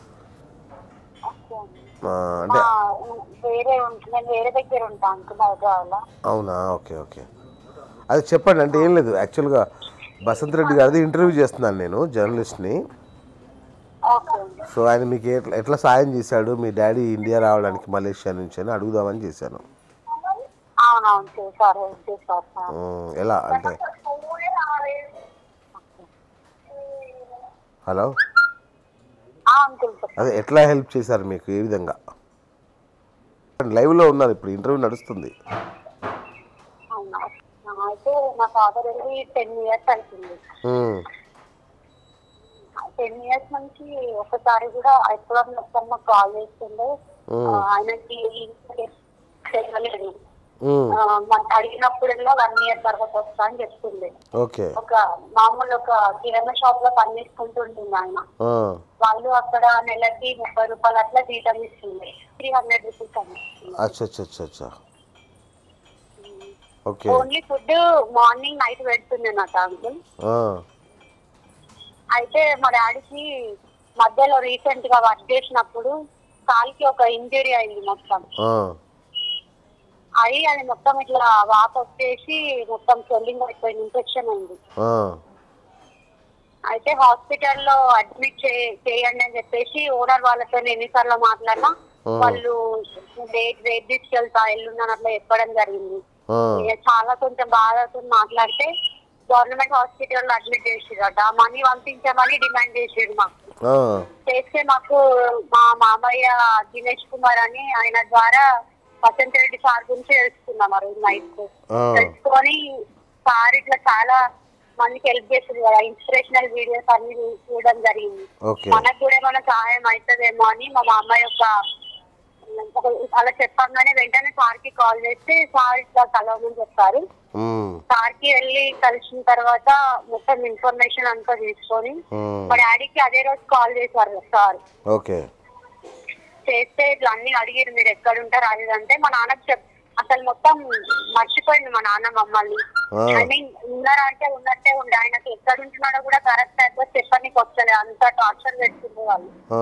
ఆ, అంటే వేరే ఉంటు- నేను వేరే దగ్గర ఉంటా అంకుల్ హైదరాబాద్లో అవునా ఓకే ఓకే అది చెప్పండి అంటే ఏం లేదు యాక్చువల్గా బసంత్ రెడ్డి గారిది ఇంటర్వ్యూ చేస్తున్నాను నేను జర్నలిస్ట్ని ఓకే అండి సో ఆయన మీకు ఎట్లా ఎట్లా సాయం చేశాడు మీ డాడీ ఇండియా రావడానికి మలేషియా నుంచి అని అడుగుదామని చేశాను అవునవును చేశారు హెల్ప్ చేశారు సార్ ఉమ్, ఎలా అంటే హలో ఆ, అంకుల్ చెప్పండి అదే ఎట్లా హెల్ప్ చేశారు మీకు ఏ విధంగా లైవ్లో ఉన్నారు ఇప్పుడు ఇంటర్వ్యూ నడుస్తుంది అవునా ఆ, అయితే మా ఫాదర్ వెళ్ళి టెన్ ఇయర్స్ అవుతుంది ఉమ్, టెన్ ఇయర్స్ నుంచి ఒకసారి కూడా ఎప్పుడు మొత్తం మాకు కాల్ చేస్తుండే ఉమ్, ఆ, ఆయనకి తెలియలేదు ఉమ్, మాకు అడిగినప్పుడల్లా వన్ ఇయర్ తర్వాత వస్తా అని చెప్తుండే ఓకే ఒక మామూలు ఒక కిరాణా షాప్ లో పని చేసుకుంటుంటుంది ఆయన ఆ, వాళ్ళు అక్కడ నెలకి ముప్పై రూపాయలు అట్లా జీతం ఇస్తుంది త్రీ హండ్రెడ్ రూపీస్ అని అచ్చా అచ్చా అచ్చా అచ్చా okay only food morning night పెడుతుండే నాకు అంకుల్ ఆ, అయితే మా డాడీకి మధ్యలో రీసెంట్ గా వర్క్ చేసినప్పుడు కాలికి ఒక ఇంజరీ అయింది మొత్తం ఆ, అయి అది మొత్తం ఇట్లా వాప్ వచ్చేసి మొత్తం స్వెల్లింగ్ అయిపోయింది ఇన్ఫెక్షన్ అయింది ఆ, అయితే హాస్పిటల్లో అడ్మిట్ చేయండి అని చెప్పేసి ఓనర్ వాళ్ళతో ఎన్నిసార్లు మాట్లాడినా Hmm. వాళ్ళు డేట్ రేట్ తీసుకెళ్తా ఎల్లున్నాను అట్లా చెప్పడం జరిగింది ఆ, ఇక చాలా కొంచెం బాధతో మాట్లాడితే గవర్నమెంట్ హాస్పిటల్లో అడ్మిట్ చేసిరట మనీ పంపించమని డిమాండ్ చేసిరు మాకు ఆ, చేస్తే మాకు మా మామయ్య దినేష్ కుమార్ అని ఆయన ద్వారా వసంత్ రెడ్డి సార్ గురించి తెలుసుకున్నాం ఆ రోజు నైట్ ఆ. తెలుసుకొని సార్ ఇట్లా చాలా మందికి హెల్ప్ చేస్తుంది కదా ఇన్స్పిరేషనల్ వీడియోస్ అన్ని చూ- చూడడం జరిగింది ఓకే మనకు కూడా ఏమైనా సహాయం అవుతుందేమో అని మా మామ యొక్క ఒక- అలా చెప్పంగానే వెంటనే సార్ కి కాల్ చేస్తే సార్ ఇట్లా కలవమని చెప్పారు ఉమ్, సార్ కి వెళ్ళి కలిసిన తర్వాత మొత్తం ఇన్ఫర్మేషన్ అంతా తీసుకొని ఉమ్, మా డాడీకి అదే రోజు కాల్ చేశారు సార్ ఓకే చేస్తే ఇట్లా అన్ని అడిగారు మీరు ఎక్కడ ఉంటారు అది ఇది అంటే మా నాన్నకి చెప్ అసలు మొత్తం మర్చిపోయింది మా నాన్న మమ్మల్ని ఆ. ఐ మీన్ ఉన్నారా అంటే ఉన్నట్టే ఉండే ఆయనకి ఎక్కడ ఉంటున్నాడో కూడా కరెక్ట్ అడ్రస్ చెప్పడానికి వస్తలే అంత టార్చర్ పెట్టుకుండే వాళ్ళు ఆ,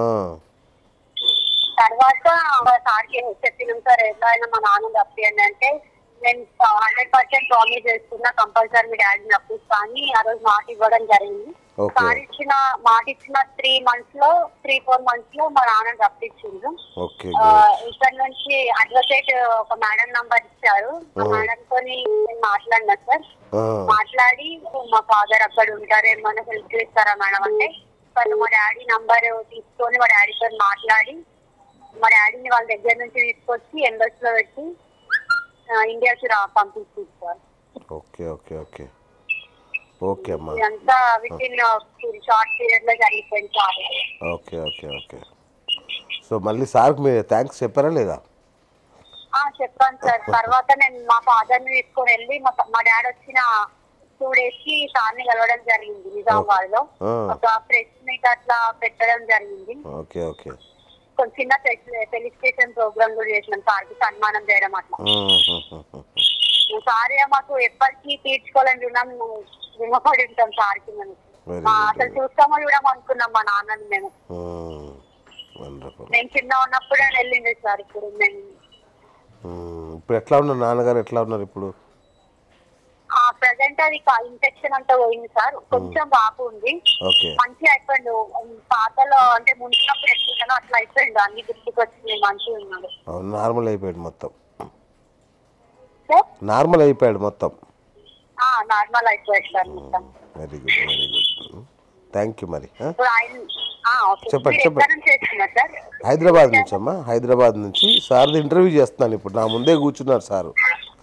తర్వాత సార్కి చెప్పినాం సార్ ఎట్లా అయినా మా నాన్న తప్పియండి అంటే నేను హండ్రెడ్ పర్సెంట్ ప్రామిస్ చేస్తున్నా కంపల్సరీ మీ డాడీని తప్పిస్తా అని ఆ రోజు మాట ఇవ్వడం జరిగింది Okay. సార్ ఇచ్చిన మాట ఇచ్చిన త్రీ మంత్స్ లో త్రీ ఫోర్ మంత్స్ లో మా నాన్న తప్పించిండ్రు ఓకే ఆ, గుడ్ ఇక్కడ నుంచి అడ్వకేట్ ఒక మేడం నంబర్ ఇచ్చారు ఆ మేడం తోని నేను మాట్లాడినా సార్ ఆ, మాట్లాడి మా ఫాదర్ అక్కడ ఉంటారు ఏమన్నా హెల్ప్ చేస్తారా మేడం అంటే తను మా డాడీ నంబర్ తీసుకొని మా డాడీతో మాట్లాడి మా డాడీని వాళ్ళ దగ్గర నుంచి తీసుకొచ్చి ఎంబస్ లో పెట్టి ఆ, ఇండియాకి రా పంపిస్తుంది sir okay okay okay okay అమ్మా ఇదంతా విత్ ఇన్ షార్ట్ పీరియడ్ లో జరిగిపోయింది sir okay okay okay so మళ్ళీ సార్కి మీరు థ్యాంక్స్ చెప్పారా లేదా ఆ చెప్పాను సార్ తర్వాత నేను మా ఫాదర్ ని తీసుకొని వెళ్ళి మా మా డాడీ వచ్చిన టూ డేస్ కి సార్ ని కలవడం జరిగింది నిజామాబాద్ లో ఆ. ఒక ప్రెస్ మీట్ అట్లా పెట్టడం జరిగింది ఓకే ఓకే కొంచెం చిన్న ఫెలిసిటేషన్ ప్రోగ్రామ్ కూడా చేసినాం సార్ కి సన్మానం చేయడం అట్లా ఉమ్, ఉమ్, ఉమ్, ఉమ్. సార్ మాకు ఎప్పటికీ తీర్చుకోవాలని రుణం రుణపడి ఉంటాం సార్ కి మేము Very ఆ, good, అసలు very చూస్తామో చూడమో అనుకున్నాం మా నాన్నని మేము ఉమ్, వండర్ఫుల్ నేను చిన్న ఉన్నప్పుడే వెళ్ళింది సార్ ఇప్పుడు మేము ఉమ్, ఇప్పుడు ఎట్లా ఉన్నారు నాన్నగారు ఎట్లా ఉన్నారు ఇప్పుడు ఆ ప్రెసెంట్ అది ఇన్ఫెక్షన్ అంతా పోయింది సార్ కొంచెం వాపు ఉంది ఓకే మంచి అయిపోయిండు పాతలో అంటే ముంచినప్పుడు ఎట్లుంటానో అట్లా అయిపోయిండు అన్ని గుర్తుకొచ్చింది మంచిగా ఉన్నాడు నార్మల్ అయిపోయాడు మొత్తం సార్ నార్మల్ అయిపోయాడు మొత్తం నార్మల్ అయిపోయాడు సార్ మొత్తం very good very good thank you మరి ఆ? ఇప్పుడు ఆయన ఆ, ఓకే. చెప్పండి, మీరు చెప్పండి. ఎక్కడ నుంచి చేస్తున్నారు సార్ హైదరాబాద్ నుంచి అమ్మా హైదరాబాద్ నుంచి సార్ది ఇంటర్వ్యూ చేస్తున్నాను ఇప్పుడు నా ముందే కూర్చున్నారు సారు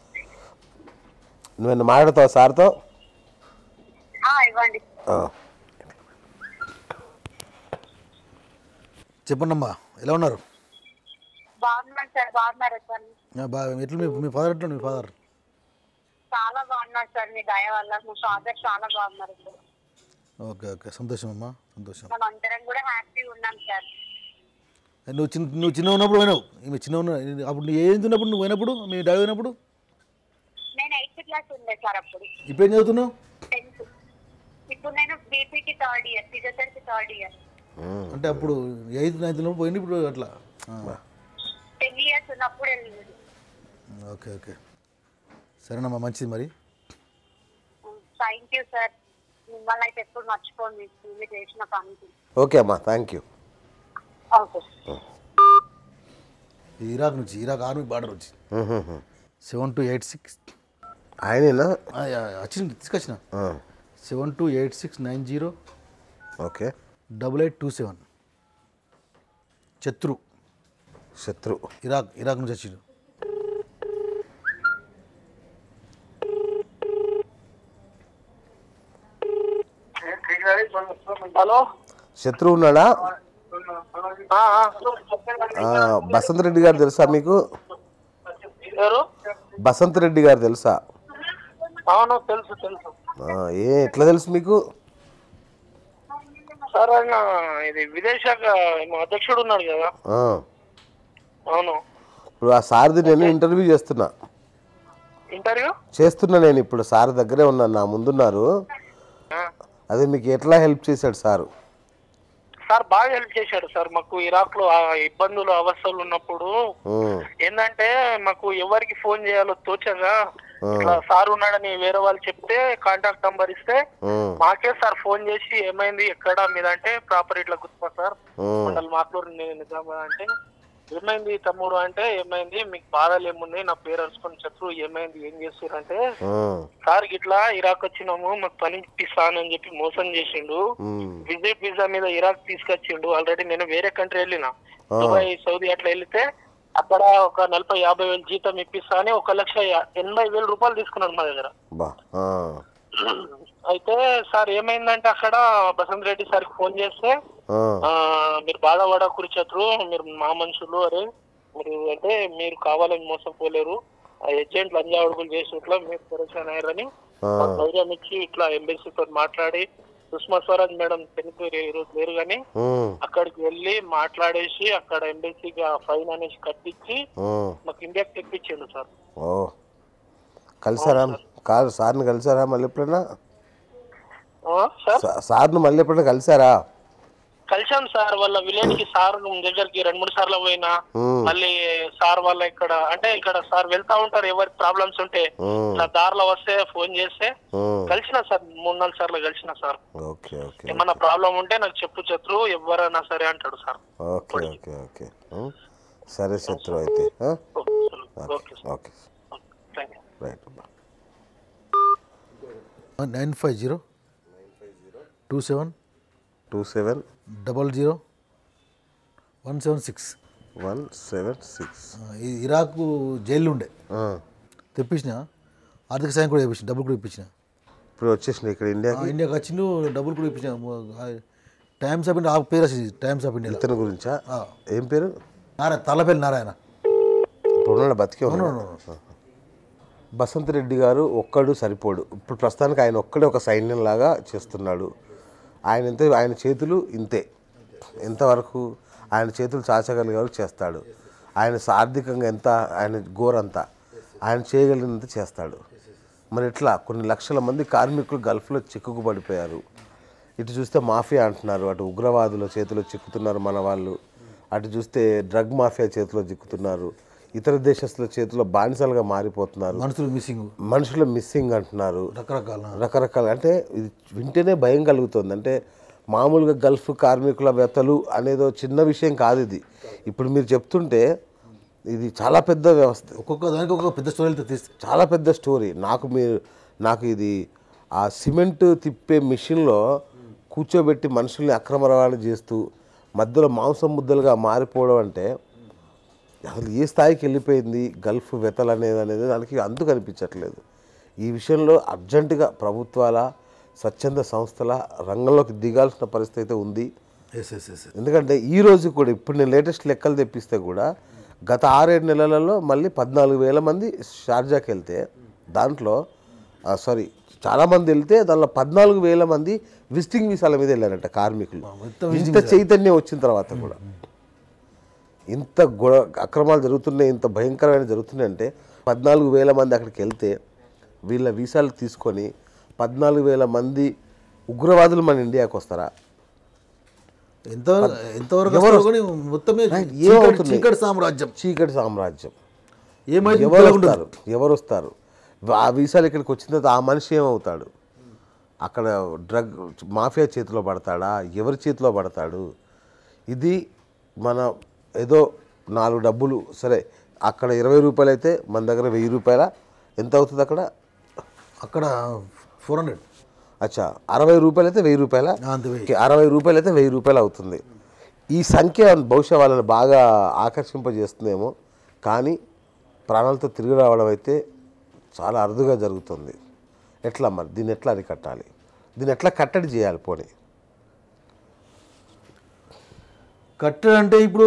నువ్వు మాట్లాడతావు సార్తో ఆ, ఇవ్వండి ఆ, చెప్పండి అమ్మా ఎలా ఉన్నారు బాగున్నాను సార్ బాగున్నారా సార్ ఆ, బాగా ఎట్లా మీ మీ ఫాదర్ ఎట్లా మీ ఫాదర్ చాలా బాగున్నారు సార్ మీ దయ వల్ల మా ఫాదర్ చాలా బాగున్నారు సార్ ఓకే ఓకే సంతోషం అమ్మా సంతోషం మనం అందరం కూడా హ్యాపీగా ఉన్నాం సార్ నువ్వు చిన్న నువ్వు చిన్న ఉన్నప్పుడు పోయినావు ఈమె చిన్న ఉన్న అప్పుడు నువ్వు ఏం ఉన్నప్పుడు నువ్వు పోయినప్పుడు మీ డాడీ పోయినప్పుడు నేను ఎయిత్ క్లాస్ ఉండే సార్ అప్పుడు ఇప్పుడు ఏం చదువుతున్నావు టెన్త్ ఇప్పుడు నేను బీపీకి third year physiotherapy third year అంటే అప్పుడు ఎయిత్ నైన్త్ ఉన్నప్పుడు పోయింది ఇప్పుడు అట్లా ఆ, టెన్ ఇయర్స్ ఉన్నప్పుడు వెళ్ళింది ఓకే ఓకే సరేనమ్మా మంచిది మరి థ్యాంక్ యూ సార్ మిమ్మల్ని అయితే ఎప్పుడు మర్చిపోండి మీరు చేసిన పనికి ఓకే అమ్మా థ్యాంక్ యూ ఓకే ఈ ఇరాక్ నుంచి ఇరాక్ ఆర్మీ బార్డర్ వచ్చి సెవెన్ టూ ఎయిట్ సిక్స్ ఆయనేనా వచ్చింది తీసుకొచ్చిన ఆ, seven two eight six nine zero okay double eight two seven శత్రు శత్రు ఇరాక్ ఇరాక్ నుంచి వచ్చిండు హలో శత్రు ఉన్నాడా ఆ, బసంత్ రెడ్డి గారు తెలుసా మీకు ఎవరు బసంత్ రెడ్డి గారు తెలుసా అవును తెలుసు తెలుసు ఆ, ఏ ఎట్లా తెలుసు మీకు సార్ ఆయన ఇది విదేశాఖ ఏమో అధ్యక్షుడు ఉన్నాడు కదా ఆ, అవును ఇప్పుడు ఆ సార్ది నేను ఇంటర్వ్యూ చేస్తున్నా ఇంటర్వ్యూ చేస్తున్నా నేను ఇప్పుడు సార్ దగ్గరే ఉన్నాను నా ముందున్నారు అదే మీకు ఎట్లా హెల్ప్ చేశాడు సారు సార్ బాగా హెల్ప్ చేశాడు సార్ మాకు ఇరాక్ లో ఆ ఇబ్బందులు అవస్థలు ఉన్నప్పుడు ఉమ్, ఏంటంటే మాకు ఎవరికి ఫోన్ చేయాలో తోచగా ఇట్లా సార్ ఉన్నాడని వేరే వాళ్ళు చెప్తే కాంటాక్ట్ నంబర్ ఇస్తే ఉమ్, మాకే సార్ ఫోన్ చేసి ఏమైంది ఎక్కడ మీదంటే ప్రాపర్ ఇట్లా గుర్తుపా సార్ ఉమ్, మండల్ మాక్లూరు ని- నిజామాబాద్ అంటే ఏమైంది తమ్ముడు అంటే ఏమైంది మీకు బాధలు ఏముంది నా పేరు అరుచుకొని శత్రు ఏమైంది ఏం చేస్తున్నారు అంటే ఉమ్, సార్ ఇట్లా ఇరాక్ వచ్చినాము మాకు పని ఇప్పిస్తాను అని చెప్పి మోసం చేసిండు ఉమ్, విజిట్ వీసా మీద ఇరాక్ తీసుకొచ్చిండు ఆల్రెడీ నేను వేరే కంట్రీ వెళ్ళిన దుబాయ్ సౌదీ అట్లా వెళ్తే అక్కడ ఒక నలభై యాభై వేలు జీతం ఇప్పిస్తా అని ఒక లక్ష యా- ఎనభై వేల రూపాయలు తీసుకున్నాడు మా దగ్గర బా ఆ, అయితే సార్ ఏమైందంటే అక్కడ బసంత్ రెడ్డి సార్కి ఫోన్ చేస్తే ఆ, ఆ, మీరు బాధపడకూరి శత్రు మీరు మా మనుషులు అరే మీరు అంటే మీరు కావాలని మోసపోలేరు ఆ ఏజెంట్ లంజా అడుగులు చేసి ఇట్లా మీరు పరేషాన్ అయ్యారని ఆ. మాకు ధైర్యం ఇచ్చి ఇట్లా ఎంబెసీతో మాట్లాడి సుష్మా స్వరాజ్ మేడం తెలుగు ఈరోజు లేరు కానీ ఉమ్, అక్కడికి వెళ్ళి మాట్లాడేసి అక్కడ ఎంబెసీకి ఆ ఫైన్ అనేసి కట్టించి ఉమ్. మాకు ఇండియాకి తెప్పించిండు సార్ ఓ కలిసారా కాదు సార్ని కలిసారా మళ్ళీ ఎప్పుడైనా ఆ, సార్ సా- సార్ని మళ్ళీ ఎప్పుడైనా కలిసారా కలిసాం సార్ వాళ్ళ విలేజ్ కి సార్ దగ్గరికి రెండు మూడు సార్లు పోయినా ఉమ్, మళ్ళీ సార్ వాళ్ళ ఇక్కడ అంటే ఇక్కడ సార్ వెళ్తా ఉంటారు ఎవరికి ప్రాబ్లమ్స్ ఉంటే ఉమ్, ఇట్లా దారిలో వస్తే ఫోన్ చేస్తే ఉమ్. కలిసిన సార్ మూడు నాలుగు సార్లు కలిసిన సార్ ఓకే ఓకే ఏమన్నా ప్రాబ్లం ఉంటే నాకు చెప్పు శత్రు ఎవరైనా సరే అంటాడు సార్ ఓకే ఓకే ఓకే ఉమ్. సరే శత్రు అయితే ఆ? Okay sir okay sir okay thank you right nine five zero two seven two seven double zero one seven six one seven six Iraq jail ఉండే తెప్పించిన ఆర్థిక సాయం కూడా ఇప్పించిన డబ్బులు కూడా ఇప్పించిన ఇప్పుడు వచ్చేసింది ఇక్కడ ఆ, ఇండియాకి ఇండియాకి వచ్చిండు డబ్బులు కూడా ఇప్పించిన టైమ్స్ ఆఫ్ ఇండియా ఆ పేరు వచ్చింది టైమ్స్ ఆఫ్ ఇండియా ఇతని గురించా ఏం పేరు నారాయణ తల్లపల్లి నారాయణ ఇప్పుడు ఉన్నాడు బతికే ఉన్నాడు బసంత్ రెడ్డి గారు ఒక్కడు సరిపోడు ఇప్పుడు ప్రస్తుతానికి ఆయన ఒక్కడే ఒక సైన్యం లాగా చేస్తున్నాడు ఆయన ఎంత ఆయన చేతులు ఇంతే ఎంతవరకు ఆయన చేతులు చాచగలిగారు చేస్తాడు ఆయన ఆర్థికంగా ఎంత ఆయన గోరంతా ఆయన చేయగలిగినంత చేస్తాడు మరి ఎట్లా కొన్ని లక్షల మంది కార్మికులు గల్ఫ్లో చిక్కుకుపడిపోయారు ఇటు చూస్తే మాఫియా అంటున్నారు అటు ఉగ్రవాదుల చేతిలో చిక్కుతున్నారు మన వాళ్ళు అటు చూస్తే డ్రగ్ మాఫియా చేతిలో చిక్కుతున్నారు ఇతర దేశస్తుల చేతిలో బానిసలుగా మారిపోతున్నారు మనుషులు మిస్సింగ్ మనుషులు మిస్సింగ్ అంటున్నారు రకరకాల రకరకాల అంటే ఇది వింటేనే భయం కలుగుతుంది అంటే మామూలుగా గల్ఫ్ కార్మికుల వ్యతలు అనేదో చిన్న విషయం కాదు ఇది ఇప్పుడు మీరు చెప్తుంటే ఇది చాలా పెద్ద వ్యవస్థ ఒక్కొక్క దానికి ఒక్కొక్క పెద్ద స్టోరీలతో తీస్తే చాలా పెద్ద స్టోరీ నాకు మీరు నాకు ఇది ఆ సిమెంట్ తిప్పే మిషన్లో కూర్చోబెట్టి మనుషుల్ని అక్రమ రవాణా చేస్తూ మధ్యలో మాంసం ముద్దలుగా మారిపోవడం అంటే అసలు ఏ స్థాయికి వెళ్ళిపోయింది గల్ఫ్ వెతలు అనేది అనేది దానికి అంతు కనిపించట్లేదు ఈ విషయంలో అర్జెంటుగా ప్రభుత్వాల స్వచ్ఛంద సంస్థల రంగంలోకి దిగాల్సిన పరిస్థితి అయితే ఉంది ఎస్ ఎస్ ఎస్ ఎందుకంటే ఈ రోజు కూడా ఇప్పుడు నేను లేటెస్ట్ లెక్కలు తెప్పిస్తే కూడా గత ఆరేడు నెలలలో మళ్ళీ పద్నాలుగు వేల మంది షార్జాకి వెళ్తే దాంట్లో సారీ చాలామంది వెళ్తే దానిలో పద్నాలుగు వేల మంది విజిటింగ్ వీసాల మీద వెళ్ళారంట కార్మికులు మొత్తం ఇంత చైతన్యం వచ్చిన తర్వాత కూడా ఇంత గొడ అక్రమాలు జరుగుతున్నాయి ఇంత భయంకరమైన జరుగుతున్నాయి అంటే పద్నాలుగు వేల మంది అక్కడికి వెళ్తే వీళ్ళ వీసాలు తీసుకొని పద్నాలుగు వేల మంది ఉగ్రవాదులు మన ఇండియాకి వస్తారా ఎంత ఎంతవరకు ఎవరు వస్తారో కానీ మొత్తమే రైట్, చీకటి ఏమవుతుంది? చీకటి సామ్రాజ్యం చీకటి సామ్రాజ్యం ఏమైంది ఎవరు తెలియకుండా వస్తారు ఎవరు వస్తారు ఆ వీసాలు ఇక్కడికి వచ్చిన తర్వాత ఆ మనిషి ఏమవుతాడు అక్కడ డ్రగ్ మాఫియా చేతిలో పడతాడా ఎవరి చేతిలో పడతాడు ఇది మన ఏదో నాలుగు డబ్బులు సరే అక్కడ ఇరవై రూపాయలు అయితే మన దగ్గర వెయ్యి రూపాయల ఎంత అవుతుంది అక్కడ అక్కడ ఫోర్ హండ్రెడ్ అచ్చా అరవై రూపాయలు అయితే వెయ్యి రూపాయల అంత వెయ్యి ఓకే, అరవై రూపాయలు అయితే వెయ్యి రూపాయలు అవుతుంది ఈ సంఖ్య బహుశా వాళ్ళని బాగా ఆకర్షింపజేస్తుందేమో కానీ ప్రాణాలతో తిరిగి రావడం అయితే చాలా అరుదుగా జరుగుతుంది ఎట్లా మరి దీన్ని ఎట్లా అరికట్టాలి దీన్ని ఎట్లా కట్టడి చేయాలి పోనీ కట్టె అంటే ఇప్పుడు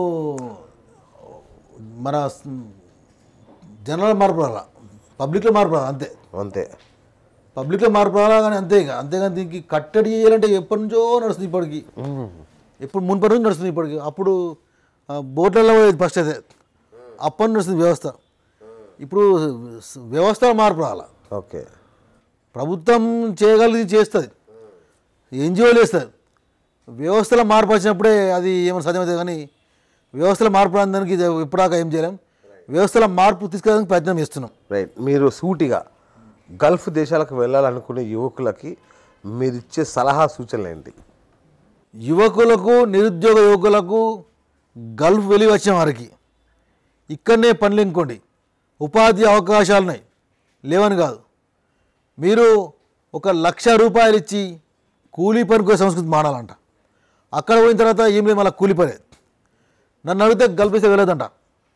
మన స్- జనాల మార్పు రాలా పబ్లిక్లో మార్పు రాలా అంతే అంతే పబ్లిక్లో మార్పు రాలా కానీ అంతే ఇక అంతేగాని దీనికి కట్టడి చేయాలంటే ఎప్పటి నుంచో నడుస్తుంది ఇప్పటికి ఎప్పుడు మున్పటి నుంచి నడుస్తుంది ఇప్పటికి అప్పుడు ఆ, బోట్లలో పోయేది ఫస్ట్ అయితే అప్పటి నుంచి నడుస్తుంది వ్యవస్థ ఇప్పుడు స్- వ్యవస్థ మార్పు రాలా ఓకే ప్రభుత్వం చేయగలిగి చేస్తుంది ఎన్జిఓలు వేస్తుంది వ్యవస్థలో మార్పు వచ్చినప్పుడే అది ఏమైనా సాధ్యమవుతుంది కానీ వ్యవస్థలో మార్పు రాని దానికి ఇది ఇప్పటిదాకా ఏం చేయలేం వ్యవస్థలో మార్పు తీసుకురావడానికి ప్రయత్నం చేస్తున్నాం రైట్ మీరు సూటిగా గల్ఫ్ దేశాలకు వెళ్ళాలనుకునే యువకులకి మీరు ఇచ్చే సలహా సూచనలు ఏంటి యువకులకు నిరుద్యోగ యువకులకు గల్ఫ్ వెళ్ళి వచ్చిన వారికి ఇక్కడనే పనులు ఇంకోండి ఉపాధి అవకాశాలు ఉన్నాయి లేవని కాదు మీరు ఒక లక్ష రూపాయలు ఇచ్చి కూలీ పనికి సంస్కృతి మాడాలంట అక్కడ పోయిన తర్వాత ఏం లేదు మళ్ళీ కూలీ పనే నన్ను అడిగితే గల్ఫ్ ఇస్తే వెళ్ళదంట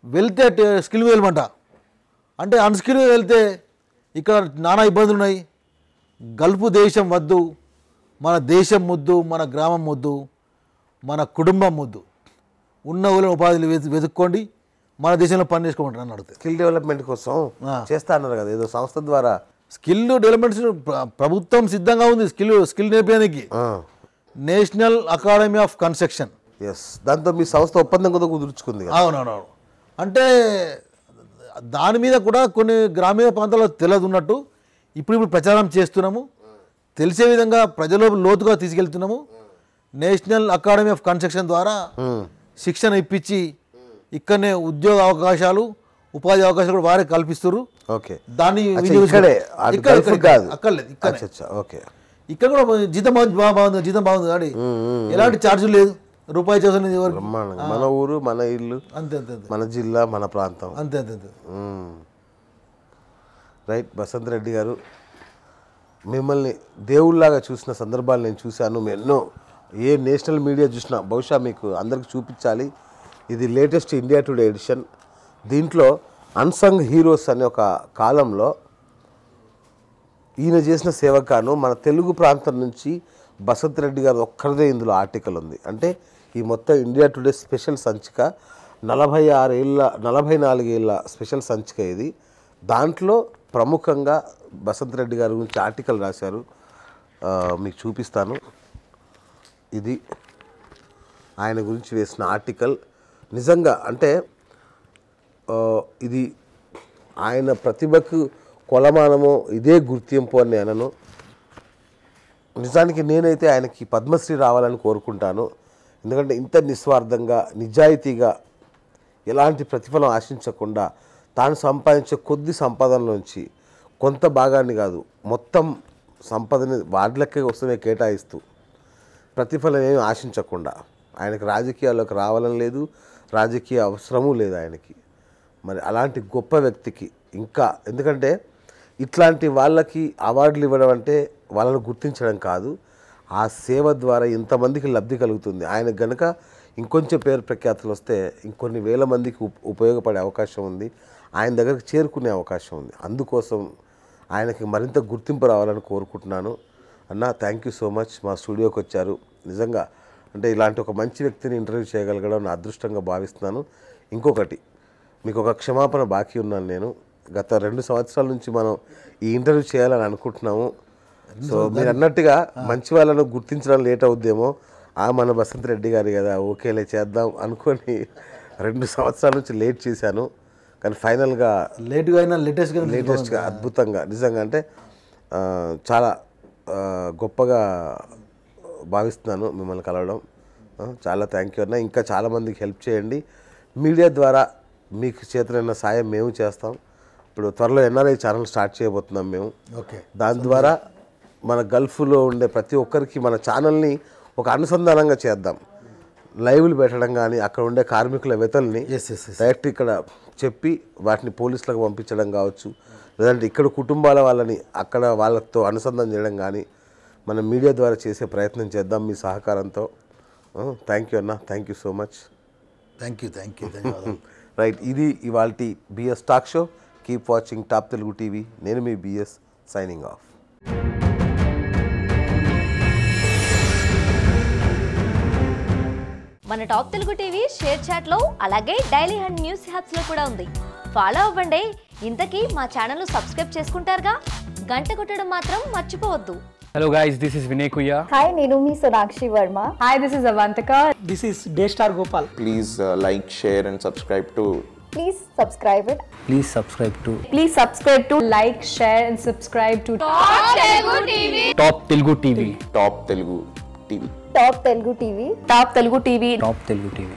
వెళ్తే టే- స్కిల్ మీద వెళ్ళమంట అంటే అన్స్కిల్ మీద వెళ్తే ఇక్కడ నానా ఇబ్బందులు ఉన్నాయి గల్ఫ్ దేశం వద్దు మన దేశం ముద్దు మన గ్రామం ముద్దు మన కుటుంబం ముద్దు ఉన్న ఊళ్ళో ఉపాధులు వెతు వెతుక్కోండి మన దేశంలో పని చేసుకోమంటారు అని అడుగుతాయి స్కిల్ డెవలప్మెంట్ కోసం ఆ. చేస్తా అన్నారు కదా ఏదో సంస్థ ద్వారా స్కిల్ డెవలప్మెంట్స్ ప్ర- ప్రభుత్వం సిద్ధంగా ఉంది స్కిల్ స్కిల్ నేర్పడానికి national academy of construction yes దాంతో మీ సంస్థ ఒప్పందం కూడా కుదుర్చుకుంది కదా అవునవునవును అంటే దాని మీద కూడా కొన్ని గ్రామీణ ప్రాంతాల్లో తెలియదు ఉన్నట్టు ఇప్పుడు ఇప్పుడు ప్రచారం చేస్తున్నాము తెలిసే విధంగా ప్రజల లోతుగా తీసుకెళ్తున్నాము నేషనల్ అకాడమీ ఆఫ్ కన్స్ట్రక్షన్ ద్వారా శిక్షణ ఇప్పించి ఇక్కడనే ఉద్యోగ అవకాశాలు ఉపాధి అవకాశాలు కూడా వారే కల్పిస్తారు ఓకే దాన్ని అచ్చా, వినియోగించుకో- ఇక్కడే అటు ఇక్కడ- గల్ఫ్ ఇక్కడ- కాదు అక్కర్లేదు ఇక్కడ అచ్చా అచ్చా ఓకే ఇక్కడ కూడా జీతం బాగుంది బాగా బాగుంది జీతం బాగుంది కానీ ఎలాంటి ఛార్జ్ లేదు రూపాయి చేసిన ఎవరికి బ్రహ్మాండంగా మన ఊరు మన ఇల్లు అంతే అంతే అంతే మన జిల్లా మన ప్రాంతం అంతే అంతే అంతే మ్మ్. రైట్ బసంత్ రెడ్డి గారు మిమ్మల్ని దేవుళ్ళలాగా చూసిన సందర్భాలు నేను చూశాను మీ ఎన్నో ఏ నేషనల్ మీడియా చూసినా బహుశా మీకు అందరికి చూపించాలి ఇది లేటెస్ట్ ఇండియా టుడే ఎడిషన్ దీంట్లో అన్సంగ్ హీరోస్ అనే ఒక కాలంలో ఈయన చేసిన సేవకాను మన తెలుగు ప్రాంతం నుంచి బసంత్ రెడ్డి గారు ఒక్కరిదే ఇందులో ఆర్టికల్ ఉంది అంటే ఈ మొత్తం ఇండియా టుడే స్పెషల్ సంచిక నలభై ఆరేళ్ళ నలభై నాలుగేళ్ళ స్పెషల్ సంచిక ఇది దాంట్లో ప్రముఖంగా బసంత్ రెడ్డి గారి గురించి ఆర్టికల్ రాశారు ఆ, మీకు చూపిస్తాను ఇది ఆయన గురించి వేసిన ఆర్టికల్ నిజంగా అంటే ఆ, ఇది ఆయన ప్రతిభకు కొలమానము ఇదే గుర్తింపు అని నేను అనను నిజానికి నేనైతే ఆయనకి పద్మశ్రీ రావాలని కోరుకుంటాను ఎందుకంటే ఇంత నిస్వార్థంగా నిజాయితీగా ఎలాంటి ప్రతిఫలం ఆశించకుండా తాను సంపాదించే కొద్ది సంపాదనలోంచి కొంత భాగాన్ని కాదు మొత్తం సంపదని వాటిలకే వస్తూనే కేటాయిస్తూ ప్రతిఫలం ఏమి ఆశించకుండా ఆయనకు రాజకీయాల్లోకి రావాలని లేదు రాజకీయ అవసరము లేదు ఆయనకి మరి అలాంటి గొప్ప వ్యక్తికి ఇంకా ఎందుకంటే ఇట్లాంటి వాళ్ళకి అవార్డులు ఇవ్వడం అంటే వాళ్ళని గుర్తించడం కాదు ఆ సేవ ద్వారా ఇంతమందికి లబ్ధి కలుగుతుంది ఆయన గనుక ఇంకొంచెం పేరు ప్రఖ్యాతులు వస్తే ఇంకొన్ని వేల మందికి ఉప్- ఉపయోగపడే అవకాశం ఉంది ఆయన దగ్గరికి చేరుకునే అవకాశం ఉంది అందుకోసం ఆయనకి మరింత గుర్తింపు రావాలని కోరుకుంటున్నాను అన్న థ్యాంక్ యూ సో మచ్ మా స్టూడియోకి వచ్చారు నిజంగా అంటే ఇలాంటి ఒక మంచి వ్యక్తిని ఇంటర్వ్యూ చేయగలగడం నా అదృష్టంగా భావిస్తున్నాను ఇంకొకటి మీకు ఒక క్షమాపణ బాకీ ఉన్నాను నేను గత రెండు సంవత్సరాల నుంచి మనం ఈ ఇంటర్వ్యూ చేయాలని అనుకుంటున్నాము సో మీరు అన్నట్టుగా మంచి వాళ్ళను గుర్తించడం లేట్ అవుద్దేమో ఆ మన బసంత్ రెడ్డి గారి కదా ఓకేలే చేద్దాం అనుకొని రెండు సంవత్సరాల నుంచి లేట్ చేశాను కానీ ఫైనల్గా లేట్గా అయినా లేటెస్ట్గా లేటెస్ట్గా అద్భుతంగా నిజంగా అంటే ఆ, చాలా ఆ, గొప్పగా భావిస్తున్నాను మిమ్మల్ని కలవడం ఆ, చాలా థ్యాంక్ యూ అన్న ఇంకా చాలామందికి హెల్ప్ చేయండి మీడియా ద్వారా మీకు చేతనైన సాయం మేము చేస్తాం ఇప్పుడు త్వరలో ఎన్ఆర్ఐ ఛానల్ స్టార్ట్ చేయబోతున్నాం మేము ఓకే దాని ద్వారా మన గల్ఫ్లో ఉండే ప్రతి ఒక్కరికి మన ఛానల్ని ఒక అనుసంధానంగా చేద్దాం లైవ్లు పెట్టడం కానీ అక్కడ ఉండే కార్మికుల వెతల్ని ఎస్ ఎస్ ఎస్ డైరెక్ట్ ఇక్కడ చెప్పి వాటిని పోలీసులకు పంపించడం కావచ్చు లేదంటే ఇక్కడ కుటుంబాల వాళ్ళని అక్కడ వాళ్ళతో అనుసంధానం చేయడం కానీ మనం మీడియా ద్వారా చేసే ప్రయత్నం చేద్దాం మీ సహకారంతో థ్యాంక్ యూ అన్న thank you so much thank you thank you ధన్యవాదాలు రైట్ ఇది ఇవాళ BS talk show keep watching top Telugu TV నేను మీ బిఎస్ సైనింగ్ ఆఫ్ మన top Telugu TV ShareChat లో అలాగే డైలీ హండ్ న్యూస్ హ్యాప్స్ లో కూడా ఉంది ఫాలో అవ్వండి ఇంతకీ మా ఛానల్ సబ్స్క్రైబ్ చేసుకుంటారుగా గంట కొట్టడం మాత్రం మర్చిపోవద్దు Hello guys, this is Vinay Kuya. Hi, నేను మీ Sonakshi Varma Hi, this is Avantika. This is Daystar Gopal. please uh, like, share, and subscribe to please subscribe it Please subscribe to Please subscribe to like, share, and subscribe to Top Telugu TV. Top Telugu TV. Top Telugu TV Top Telugu TV. Top Telugu TV.